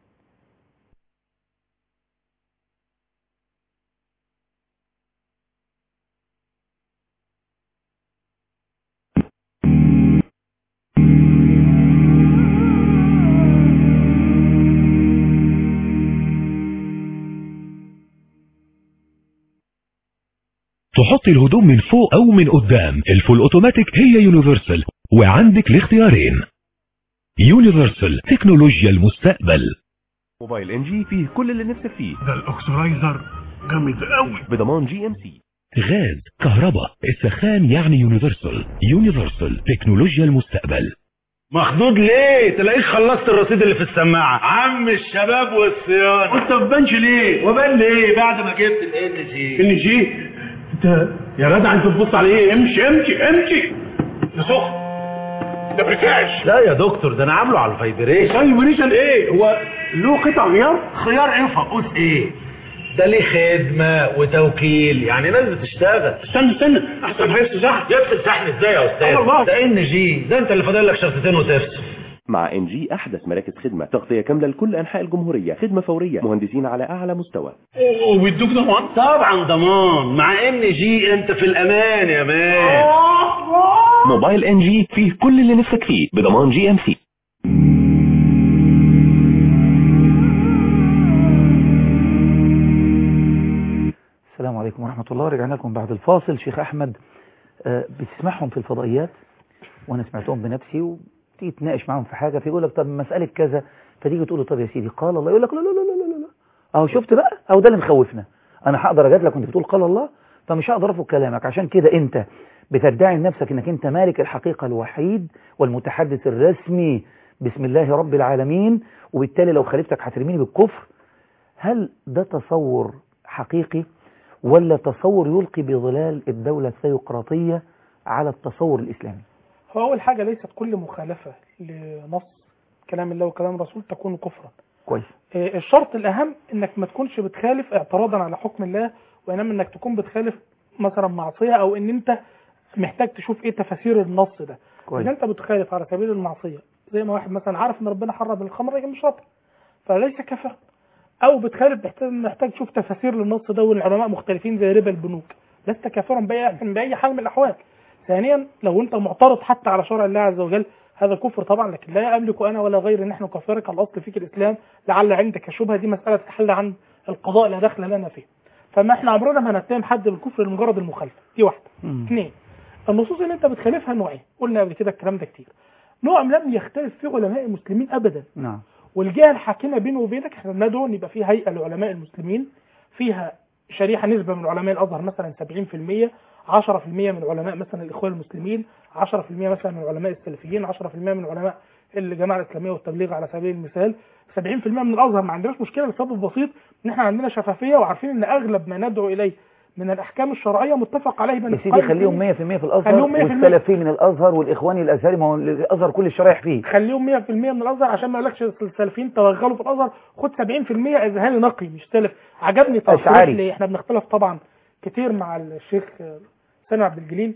تحط الهدوم من فوق او من قدام الفول اوتوماتيك هي يونيفرسال وعندك الاختيارين يونيفرسال تكنولوجيا المستقبل موبايل ان جي فيه كل اللي نفسك فيه ده الاكسرايزر جامد قوي بضمان جي ام سي غاز كهرباء السخان يعني يونيفرسال يونيفرسال تكنولوجيا المستقبل مخضوض ليه تلاقيك خلصت الرصيد اللي في السماعه عم الشباب والصيانه وانت ما بانش ليه وبان ليه بعد ما جبت الان جي ان جي انت يا جدع انت بتبص على ايه امشي امشي امشي يا سخن ده بريكاش لا يا دكتور ده انا عامله على الفايبريشن فايبريشن ايه هو له قطع غيار خيار ايه فقوس ايه ده ليه خدمة وتوكيل يعني ناس بتشتغل استنى استنى احسن هيفصل شحن يفصل شحن ازاي يا استاذ الله. ده ان جي ده انت اللي فاضل لك شرطتين وتفصل مع ان جي احدث مراكز خدمة تغطية كاملة لكل انحاء الجمهورية خدمة فورية مهندسين على اعلى مستوى وبيدوك ضمان طبعا ضمان مع ان جي انت في الامان يا مان موبايل ان جي فيه كل اللي نفسك فيه بضمان جي ام سي السلام عليكم ورحمة الله رجعنا لكم بعد الفاصل شيخ أحمد آه، بتسمعهم في الفضائيات وأنا سمعتهم بنفسي وتيجي تناقش معاهم في حاجة فيقول لك طب مسألة كذا فتيجي تقول له طب يا سيدي قال الله يقول لك لا لا لا لا لا لا أهو شفت بقى أهو ده اللي مخوفنا أنا هقدر أجاد لك وأنت بتقول قال الله فمش هقدر أرفض كلامك عشان كده أنت بتدعي لنفسك أنك أنت مالك الحقيقة الوحيد والمتحدث الرسمي بسم الله رب العالمين وبالتالي لو خالفتك هترميني بالكفر هل ده تصور حقيقي ولا تصور يلقي بظلال الدولة الثيوقراطية على التصور الإسلامي هو أول حاجة ليست كل مخالفة لنص كلام الله وكلام الرسول تكون كفرا كويس آه، الشرط الأهم إنك ما تكونش بتخالف اعتراضا على حكم الله وإنما إنك تكون بتخالف مثلا معصية أو إن أنت محتاج تشوف إيه تفاسير النص ده كويس. إذا أنت بتخالف على سبيل المعصية زي ما واحد مثلا عارف إن ربنا حرم الخمر يجي مش شاطر فليس كفر أو بتخالف محتاج محتاج تشوف تفاسير للنص ده والعلماء مختلفين زي ربا البنوك لست كافرا بأي بأي حال من الأحوال ثانيا لو أنت معترض حتى على شرع الله عز وجل هذا كفر طبعا لكن لا املك انا ولا غيري ان احنا نكفرك على الاصل فيك الاسلام لعل عندك شبهه دي مساله تحل عن القضاء لا دخل لنا فيه فما احنا عمرنا ما هنتهم حد بالكفر لمجرد المخالفه دي واحده اثنين النصوص اللي انت بتخالفها نوعين قلنا قبل كده الكلام ده كتير نوع لم يختلف فيه علماء المسلمين ابدا نعم والجهه الحاكمه بينه وبينك احنا ندعو ان يبقى في هيئه لعلماء المسلمين فيها شريحه نسبه من علماء الازهر مثلا 70% 10% من علماء مثلا الاخوان المسلمين 10% مثلا من علماء السلفيين 10% من علماء الجماعه الاسلاميه والتبليغ على سبيل المثال 70% من الازهر ما عندناش مشكله لسبب بسيط ان احنا عندنا شفافيه وعارفين ان اغلب ما ندعو اليه من الاحكام الشرعيه متفق عليه بين يا سيدي خليهم 100% في الازهر خليهم 100% والسلفي من الازهر والاخواني الازهري ما هو الازهر كل الشرايح فيه خليهم 100% من الازهر عشان ما يقولكش السلفيين توغلوا في الازهر خد 70% اذهاني نقي مش سلف عجبني تصريح أشعري. ليه احنا بنختلف طبعا كتير مع الشيخ آه، سامي عبد الجليل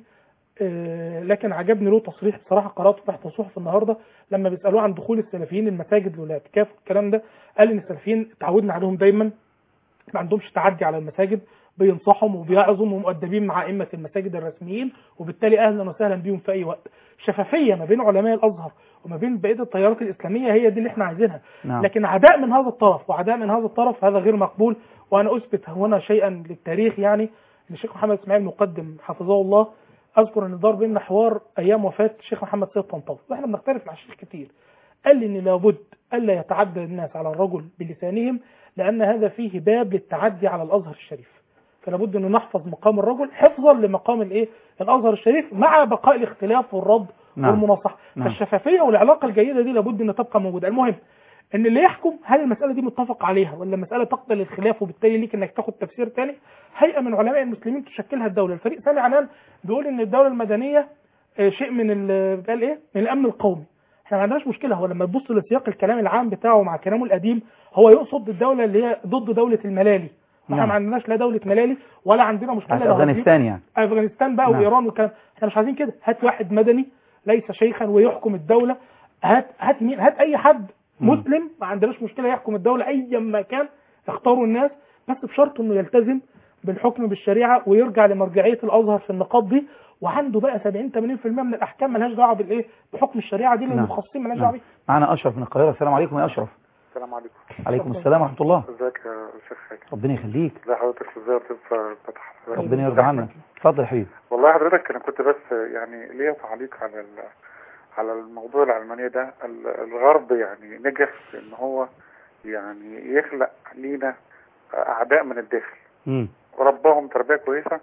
آه، لكن عجبني له تصريح بصراحه قراته تحت صحف النهارده لما بيسالوه عن دخول السلفيين المساجد والاعتكاف والكلام ده قال ان السلفيين اتعودنا عليهم دايما ما عندهمش تعدي على المساجد بينصحهم وبيعظهم ومؤدبين مع ائمه المساجد الرسميين وبالتالي اهلا وسهلا بيهم في اي وقت شفافيه ما بين علماء الازهر وما بين بقيه التيارات الاسلاميه هي دي اللي احنا عايزينها نعم. لكن عداء من هذا الطرف وعداء من هذا الطرف هذا غير مقبول وانا اثبت هنا شيئا للتاريخ يعني الشيخ محمد اسماعيل المقدم حفظه الله اذكر ان دار بيننا حوار ايام وفاه الشيخ محمد سيد طنطاوي واحنا بنختلف مع الشيخ كتير قال لي ان لابد الا يتعدى الناس على الرجل بلسانهم لان هذا فيه باب للتعدي على الازهر الشريف فلا بد ان نحفظ مقام الرجل حفظا لمقام الايه الازهر الشريف مع بقاء الاختلاف والرد نعم. والمناصحه نعم. فالشفافيه والعلاقه الجيده دي لابد ان تبقى موجوده المهم ان اللي يحكم هل المساله دي متفق عليها ولا مساله تقبل الخلاف وبالتالي ليك انك تاخد تفسير تاني هيئه من علماء المسلمين تشكلها الدوله الفريق سامي عنان بيقول ان الدوله المدنيه آه، شيء من ال- قال ايه من الامن القومي احنا ما عندناش مشكله هو لما تبص لسياق الكلام العام بتاعه مع كلامه القديم هو يقصد الدوله اللي هي ضد دوله الملالي احنا نعم. ما عندناش لا دوله ملالي ولا عندنا مشكله بتاعت لو افغانستان يعني افغانستان بقى نعم. وايران والكلام احنا مش عايزين كده هات واحد مدني ليس شيخا ويحكم الدوله هات هات مين هات اي حد مم. مسلم ما عندناش مشكله يحكم الدوله ايا ما كان اختاروا الناس بس بشرط انه يلتزم بالحكم بالشريعه ويرجع لمرجعيه الازهر في النقاط دي وعنده بقى 70 80% من الاحكام مالهاش دعوه بالايه بحكم الشريعه دي نعم. للمخصصين مالهاش نعم. دعوه بيه معنا اشرف من القاهره السلام عليكم يا اشرف السلام عليكم عليكم السلام ورحمه الله ازيك يا شيخ حاج ربنا يخليك ازي حضرتك ازاي بتبقى فتح ربنا يرضى عنك اتفضل يا حبيبي والله حضرتك انا كنت بس يعني ليا تعليق على ال... على الموضوع العلمانية ده ال- الغرب يعني نجح في ان هو يعني يخلق لينا اعداء من الداخل مم. ورباهم تربية كويسة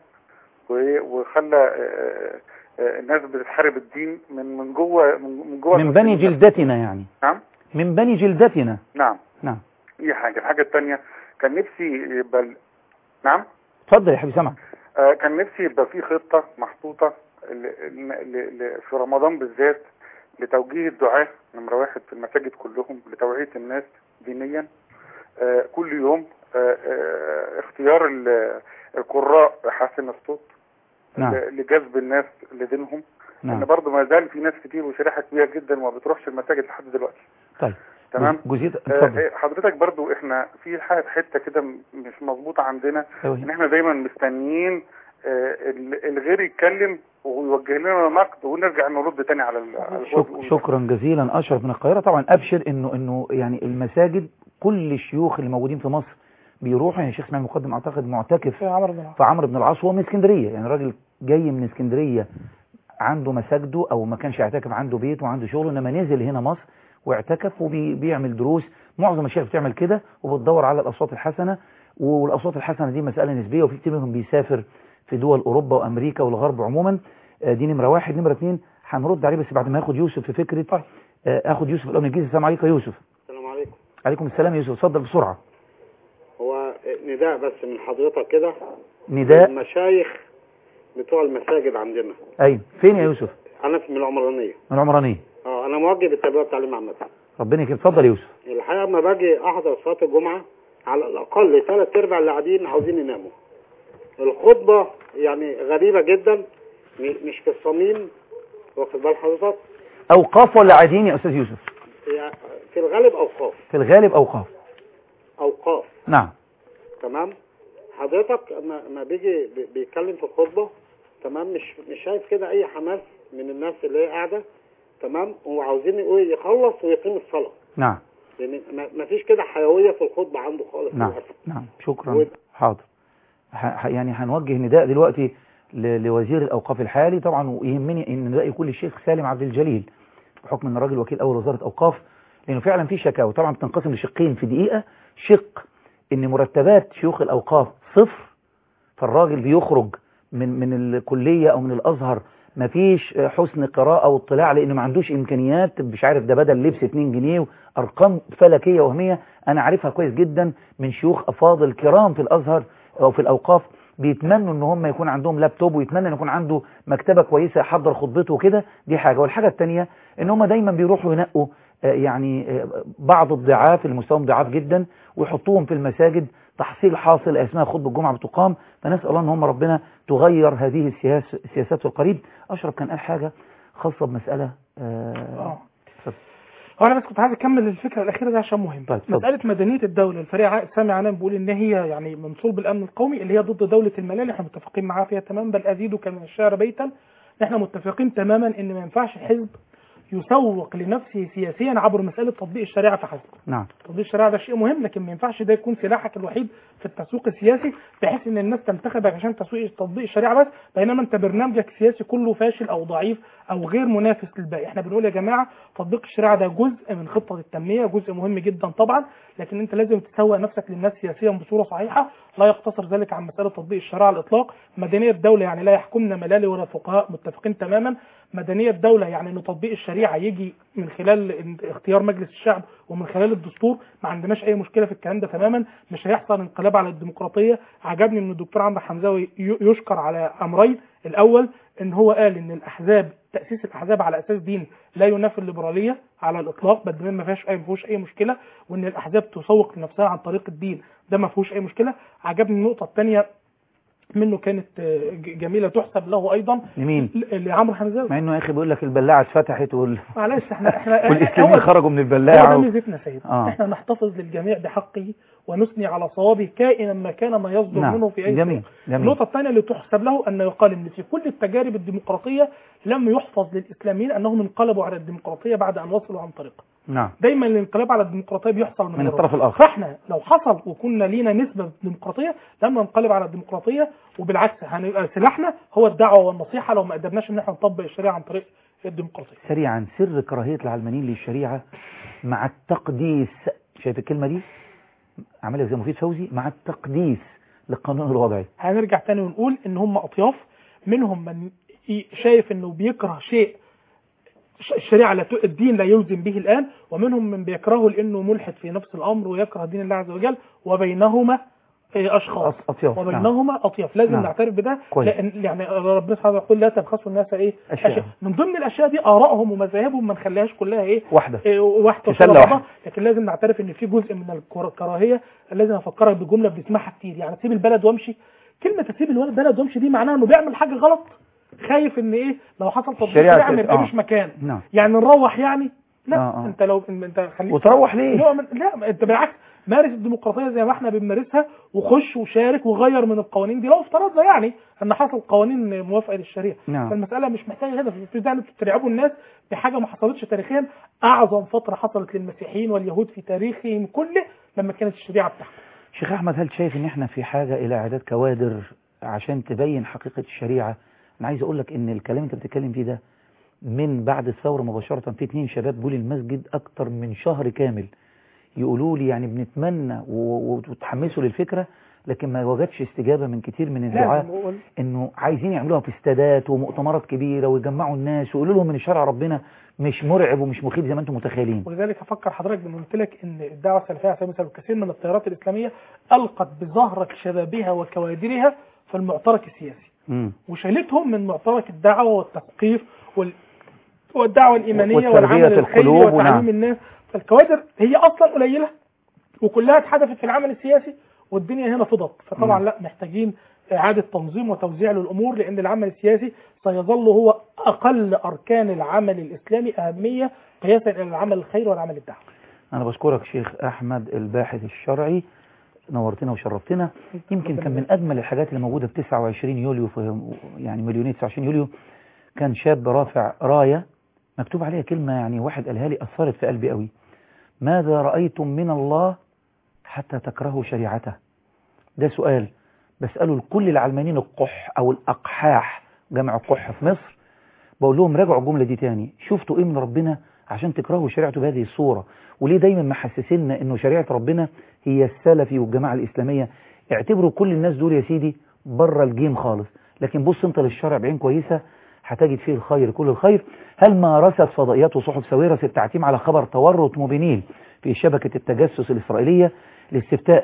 و- وخلى آه، آه، الناس بتحارب الدين من من جوه من من جوه من بني المسلمين. جلدتنا يعني نعم من بني جلدتنا نعم نعم دي حاجة الحاجة التانية كان نفسي يبقى ال- نعم اتفضل يا حبيبي سامعك آه، كان نفسي يبقى في خطة محطوطة ل- ل- ل- في رمضان بالذات لتوجيه الدعاة نمرة واحد في المساجد كلهم لتوعية الناس دينيا آه، كل يوم آه، آه، اختيار ال- القراء حسن الصوت نعم ل- لجذب الناس لدينهم نعم. ان برضه ما زال في ناس كتير وشريحه كبيره جدا وما بتروحش المساجد لحد دلوقتي طيب تمام جزئيه آه، اتفضل آه، حضرتك برضو احنا في ح- حته كده م- مش مظبوطه عندنا أيوة. ان احنا دايما مستنيين آه، ال- الغير يتكلم ويوجه لنا نقد ونرجع نرد تاني على ال- على اللي هو شك بيقوله. شكرا جزيلا اشرف من القاهره طبعا ابشر انه انه يعني المساجد كل الشيوخ اللي موجودين في مصر بيروحوا يعني الشيخ اسماعيل مقدم اعتقد معتكف في عمرو بن العاص في عمرو بن العاص وهو من اسكندريه يعني راجل جاي من اسكندريه عنده مساجده او ما كانش يعتكف عنده بيت وعنده شغل انما نزل هنا مصر واعتكف وبيعمل دروس معظم الشيخ بتعمل كده وبتدور على الاصوات الحسنه والاصوات الحسنه دي مساله نسبيه وفي كتير منهم بيسافر في دول اوروبا وامريكا والغرب عموما آه، دي نمره واحد نمره اثنين هنرد عليه بس بعد ما ياخد يوسف في فكره آه، اخد يوسف الاول من الجيزه السلام عليكم يا يوسف السلام عليكم عليكم السلام يا يوسف اتفضل بسرعه هو نداء بس من حضرتك كده نداء المشايخ بتوع المساجد عندنا ايوه فين يا يوسف انا في من العمرانيه من العمرانيه اه انا موجه بالتربيه والتعليم عامه ربنا يكرمك اتفضل يا يوسف الحقيقه لما باجي احضر صلاه الجمعه على الاقل ثلاث ارباع اللي قاعدين عاوزين يناموا الخطبه يعني غريبه جدا م- مش في الصميم واخد بال حضرتك اوقاف ولا عاديين يا استاذ يوسف يعني في الغالب اوقاف في الغالب اوقاف اوقاف نعم تمام حضرتك ما, ما بيجي بي- بيتكلم في الخطبه تمام مش مش شايف كده اي حماس من الناس اللي هي قاعده تمام وعاوزين يقول يخلص ويقيم الصلاه نعم لان ما- ما فيش كده حيويه في الخطبه عنده خالص نعم للأسف. نعم شكرا وده- حاضر ح- ح- يعني هنوجه نداء دلوقتي ل- لوزير الاوقاف الحالي طبعا ويهمني ان نداء يكون للشيخ سالم عبد الجليل بحكم ان الراجل وكيل اول وزاره اوقاف لانه فعلا في شكاوى طبعا بتنقسم لشقين في دقيقه شق ان مرتبات شيوخ الاوقاف صفر فالراجل بيخرج من من الكليه او من الازهر مفيش حسن قراءه واطلاع لانه ما عندوش امكانيات مش عارف ده بدل لبس 2 جنيه ارقام فلكيه وهميه انا عارفها كويس جدا من شيوخ افاضل كرام في الازهر او في الاوقاف بيتمنوا ان هم يكون عندهم لابتوب ويتمنى ان يكون عنده مكتبه كويسه يحضر خطبته وكده دي حاجه والحاجه الثانيه ان هم دايما بيروحوا ينقوا آه، يعني آه، بعض الضعاف اللي مستواهم ضعاف جدا ويحطوهم في المساجد تحصيل حاصل اسمها خطبه الجمعه بتقام فنسال الله ان هم ربنا تغير هذه السياس السياسات في القريب اشرف كان قال حاجه خاصه بمساله آه اه هو انا بس كنت عايز اكمل الفكره الاخيره دي عشان مهم طيب، اتفضل. مساله مدنيه الدوله الفريق عائد سامي عنان بيقول ان هي يعني من صلب الامن القومي اللي هي ضد دوله الملال احنا متفقين معاها فيها تماما بل ازيدك من الشعر بيتا احنا متفقين تماما ان ما ينفعش حزب يسوق لنفسه سياسيا عبر مساله تطبيق الشريعه فحسب نعم تطبيق الشريعه ده شيء مهم لكن ما ينفعش ده يكون سلاحك الوحيد في التسويق السياسي بحيث ان الناس تنتخبك عشان تسويق تطبيق الشريعه بس بينما انت برنامجك السياسي كله فاشل او ضعيف او غير منافس للباقي احنا بنقول يا جماعه تطبيق الشريعه ده جزء من خطه التنميه جزء مهم جدا طبعا لكن انت لازم تسوق نفسك للناس سياسيا بصوره صحيحه لا يقتصر ذلك عن مساله تطبيق الشريعه على الاطلاق مدنيه الدوله يعني لا يحكمنا ملالي ولا فقهاء متفقين تماما مدنيه الدوله يعني ان تطبيق الشريعه يجي من خلال اختيار مجلس الشعب ومن خلال الدستور ما عندناش اي مشكله في الكلام ده تماما مش هيحصل انقلاب على الديمقراطيه عجبني ان الدكتور عمرو حمزاوي ي- يشكر على امرين الاول ان هو قال ان الاحزاب تاسيس الاحزاب على اساس دين لا ينافي الليبراليه على الاطلاق بل ما فيهاش اي ما فيهوش اي مشكله وان الاحزاب تسوق لنفسها عن طريق الدين ده ما فيهوش اي مشكله عجبني النقطه الثانيه منه كانت آه، ج- جميله تحسب له ايضا لمين ل- لعمرو حمزاوي مع انه يا اخي بيقول لك البلاعه اتفتحت وال... معلش احنا احنا والاسلاميين هو- خرجوا من هو البلاعه ده و... ميزتنا يا سيدي آه. احنا نحتفظ للجميع بحقه ونثني على صوابه كائنا ما كان ما يصدر نعم. منه في اي جميل. سياق. جميل. النقطه الثانيه اللي تحسب له ان يقال ان في كل التجارب الديمقراطيه لم يحفظ للاسلاميين انهم انقلبوا على الديمقراطيه بعد ان وصلوا عن طريقها نعم دايما الانقلاب على الديمقراطيه بيحصل من, من غيره. الطرف الآخر. فاحنا لو حصل وكنا لينا نسبه ديمقراطيه لم ننقلب على الديمقراطيه وبالعكس هنبقى سلاحنا هو الدعوه والنصيحه لو ما قدرناش ان احنا نطبق الشريعه عن طريق الديمقراطيه سريعا سر كراهيه العلمانيين للشريعه مع التقديس شايف الكلمه دي عملها زي مفيد فوزي مع التقديس للقانون الوضعي هنرجع تاني ونقول ان هم اطياف منهم من ي- شايف انه بيكره شيء ش- الشريعه لا ت- الدين لا يلزم به الان ومنهم من بيكرهه لانه ملحد في نفس الامر ويكره دين الله عز وجل وبينهما إيه، اشخاص اطياف وبينهما اطياف لازم نعم. نعترف بده كويس. لان يعني ربنا سبحانه يقول لا تبخسوا الناس ايه أشياء. من ضمن الاشياء دي ارائهم ومذاهبهم ما نخليهاش كلها ايه واحده إيه، واحده في سلة وشبه واحدة. بعضها لكن لازم نعترف ان في جزء من الكر- الكراهيه لازم افكرك بجمله بنسمعها كتير يعني اسيب البلد وامشي كلمه اسيب البلد وامشي دي معناها انه بيعمل حاجه غلط خايف ان ايه لو حصل تطبيق الشريعة شريعه ما تت- يبقالوش آه. مكان نعم يعني نروح يعني لا آه، آه. انت لو انت خليك وتروح ليه؟ نوع من... لا انت بالعكس مارس الديمقراطيه زي ما احنا بنمارسها وخش وشارك وغير من القوانين دي لو افترضنا يعني ان حصل قوانين موافقه للشريعه نعم. فالمساله مش محتاجه هنا في داعي انتوا ترعبوا الناس بحاجه ما حصلتش تاريخيا اعظم فتره حصلت للمسيحيين واليهود في تاريخهم كله لما كانت الشريعه بتاعهم شيخ أحمد هل شايف إن إحنا في حاجة إلى إعداد كوادر عشان تبين حقيقة الشريعة أنا عايز أقول لك إن الكلام أنت بتتكلم فيه ده من بعد الثورة مباشرة في اتنين شباب جولي المسجد أكتر من شهر كامل يقولوا لي يعني بنتمنى و- و- وتحمسوا للفكرة لكن ما وجدش استجابة من كتير من الدعاة لازم أقول انه عايزين يعملوها في استادات ومؤتمرات كبيرة ويجمعوا الناس ويقولوا لهم ان شرع ربنا مش مرعب ومش مخيف زي ما انتم متخيلين ولذلك افكر حضرتك بان قلت لك ان الدعوه السلفيه على سبيل المثال وكثير من التيارات الاسلاميه القت بزهره شبابها وكوادرها في المعترك السياسي مم. وشالتهم من معترك الدعوه والتثقيف وال... والدعوه الايمانيه وتربية والعمل الخيري القلوب وتعليم ونعم. الناس فالكوادر هي اصلا قليله وكلها اتحدثت في العمل السياسي والدنيا هنا فضت فطبعا مم. لا محتاجين اعاده تنظيم وتوزيع للامور لان العمل السياسي سيظل هو اقل اركان العمل الاسلامي اهميه قياسا الى العمل الخيري والعمل الدعوي انا بشكرك شيخ احمد الباحث الشرعي نورتنا وشرفتنا يمكن كان من اجمل الحاجات اللي موجودة في 29 يوليو في يعني مليونية 29 يوليو كان شاب رافع راية مكتوب عليها كلمة يعني واحد قالها لي اثرت في قلبي قوي ماذا رأيتم من الله حتى تكرهوا شريعته ده سؤال بسأله لكل العلمانيين القح أو الأقحاح جمع قح في مصر بقول لهم راجعوا الجملة دي تاني شفتوا إيه من ربنا عشان تكرهوا شريعته بهذه الصورة وليه دايما محسسنا إنه شريعة ربنا هي السلفي والجماعة الإسلامية اعتبروا كل الناس دول يا سيدي بره الجيم خالص لكن بص انت للشرع بعين كويسة هتجد فيه الخير كل الخير هل مارست فضائيات وصحف ساويرس التعتيم على خبر تورط مبينين في شبكة التجسس الإسرائيلية الاستفتاء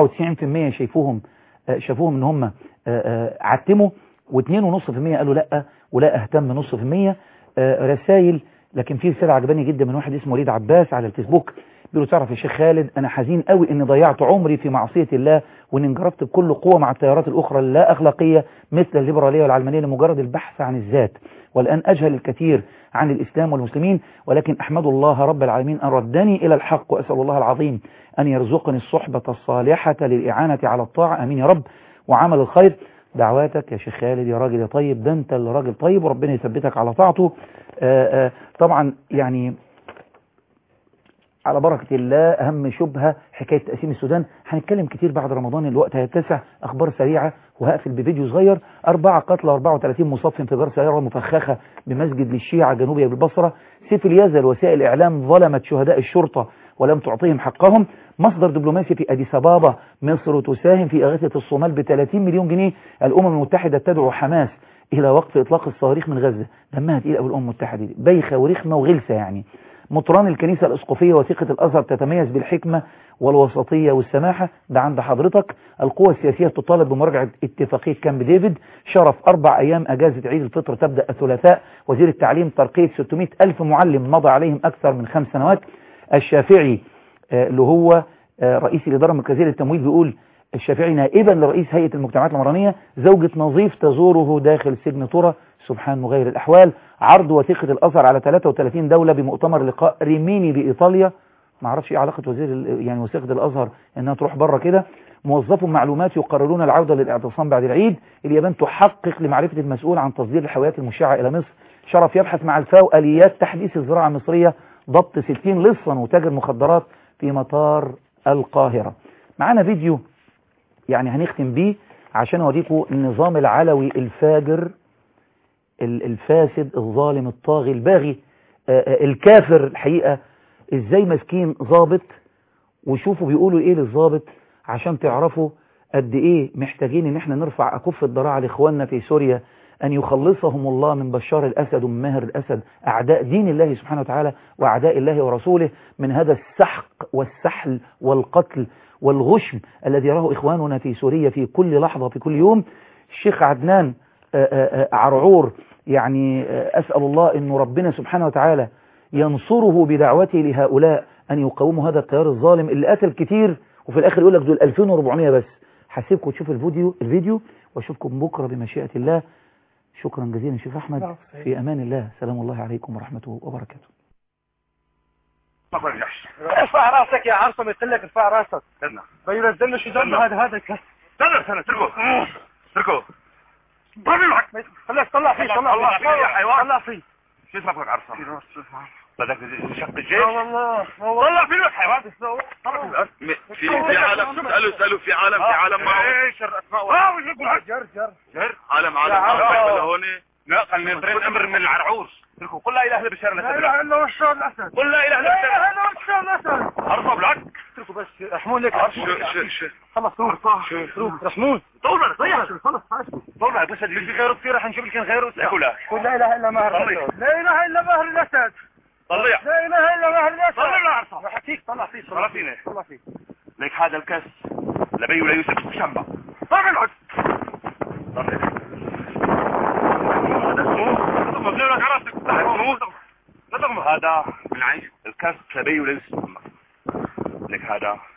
97% شايفوهم آه، شافوهم ان هم آه، آه، عتموا و2.5% قالوا لا ولا اهتم نص في المية آه، رسائل لكن في رسالة عجباني جدا من واحد اسمه وليد عباس على الفيسبوك بيقول له تعرف يا شيخ خالد انا حزين قوي اني ضيعت عمري في معصية الله واني انجرفت بكل قوة مع التيارات الاخرى اللا اخلاقية مثل الليبرالية والعلمانية لمجرد البحث عن الذات والان اجهل الكثير عن الاسلام والمسلمين ولكن احمد الله رب العالمين ان ردني الى الحق واسال الله العظيم ان يرزقني الصحبة الصالحة للاعانة على الطاعة امين يا رب وعمل الخير دعواتك يا شيخ خالد يا راجل يا طيب ده انت اللي راجل طيب وربنا يثبتك على طاعته آآ آآ طبعا يعني على بركة الله أهم شبهة حكاية تقسيم السودان هنتكلم كتير بعد رمضان الوقت هيتسع أخبار سريعة وهقفل بفيديو صغير أربعة قتلى 34 مصاب في انفجار سيارة مفخخة بمسجد للشيعة جنوبية بالبصرة سيف اليزل وسائل الإعلام ظلمت شهداء الشرطة ولم تعطيهم حقهم مصدر دبلوماسي في أديس أبابا مصر تساهم في إغاثة الصومال ب 30 مليون جنيه الأمم المتحدة تدعو حماس إلى وقف إطلاق الصواريخ من غزة دمها تقيل أوي الأمم المتحدة دي بايخة ورخمة وغلسة يعني مطران الكنيسة الأسقفية وثيقة الأزهر تتميز بالحكمة والوسطية والسماحة ده عند حضرتك القوى السياسية تطالب بمراجعة اتفاقية كامب ديفيد شرف أربع أيام أجازة عيد الفطر تبدأ الثلاثاء وزير التعليم ترقية 600 ألف معلم مضى عليهم أكثر من خمس سنوات الشافعي آه، اللي هو آه، رئيس الإدارة المركزية للتمويل بيقول الشافعي نائبا لرئيس هيئة المجتمعات العمرانية زوجة نظيف تزوره داخل سجن طرة سبحان مغير الأحوال عرض وثيقة الأزهر على 33 دولة بمؤتمر لقاء ريميني بإيطاليا ما اعرفش ايه علاقة وزير ال- يعني وثيقة الأزهر انها تروح بره كده موظفو معلومات يقررون العودة للاعتصام بعد العيد اليابان تحقق لمعرفة المسؤول عن تصدير الحاويات المشعة إلى مصر شرف يبحث مع الفاو آليات تحديث الزراعة المصرية ضبط 60 لصا وتاجر مخدرات في مطار القاهرة معانا فيديو يعني هنختم بيه عشان اوريكم النظام العلوي الفاجر ال- الفاسد الظالم الطاغي الباغي آه، آه، الكافر الحقيقة ازاي ماسكين ضابط وشوفوا بيقولوا ايه للضابط عشان تعرفوا قد ايه محتاجين ان احنا نرفع اكف الضراعة لاخواننا في سوريا ان يخلصهم الله من بشار الاسد ومن ماهر الاسد اعداء دين الله سبحانه وتعالى واعداء الله ورسوله من هذا السحق والسحل والقتل والغشم الذي يراه اخواننا في سوريا في كل لحظة في كل يوم الشيخ عدنان آه، آه، آه، عرعور يعني آه، اسال الله انه ربنا سبحانه وتعالى ينصره بدعوته لهؤلاء أن يقاوموا هذا التيار الظالم اللي قتل كتير وفي الآخر يقول لك دول 2400 بس هسيبكم تشوفوا الفيديو الفيديو واشوفكم بكرة بمشيئة الله شكرا جزيلا شيخ أحمد نعم، سعيد. في أمان الله سلام الله عليكم ورحمته وبركاته ما برجعش ارفع راسك يا عرصم قلت لك ارفع راسك استنى بينزلنا شو ذنب هذا هذا الكاس استنى استنى اتركه اتركه خلاص طلع فيه طلع طلع فيه يا حيوان. طلع فيه شو اسمك يا عرصم بدك شق الجيش اه والله طلع فيه يا حيوان في في عالم اسالوا اسالوا في عالم في عالم معه ايش الاسماء جر جر جر عالم عالم لا، معه عالم. ولا هون لا خلينا نبرن امر من العرعوش اتركوا قل لا اله الا بشار لا الاسد اله الا الله الشهر الاسد قل لا اله لا الا اله بشار الا الله الشهر الاسد ارفع بالعك اتركوا بس رحمون لك شو شو شو خلص روح روح رحمون طول بالك طيح خلص حاسبه طول بالك بس في غيره كثير رح نشوف لك غيره لا قل لا اله الا مهر طلع. الاسد لا اله الا مهر الاسد طلع لا اله الا مهر الاسد طلع لا عرصة بحكيك طلع فيه طلع فينا طلع فيه لك هذا الكاس لبي ولا يوسف شنبا طلع العد طلع هذا اسمه تضغم لك عرفتك هذا اسمه تضغم هذا من عيش الكاس لبي ولا يوسف لك هذا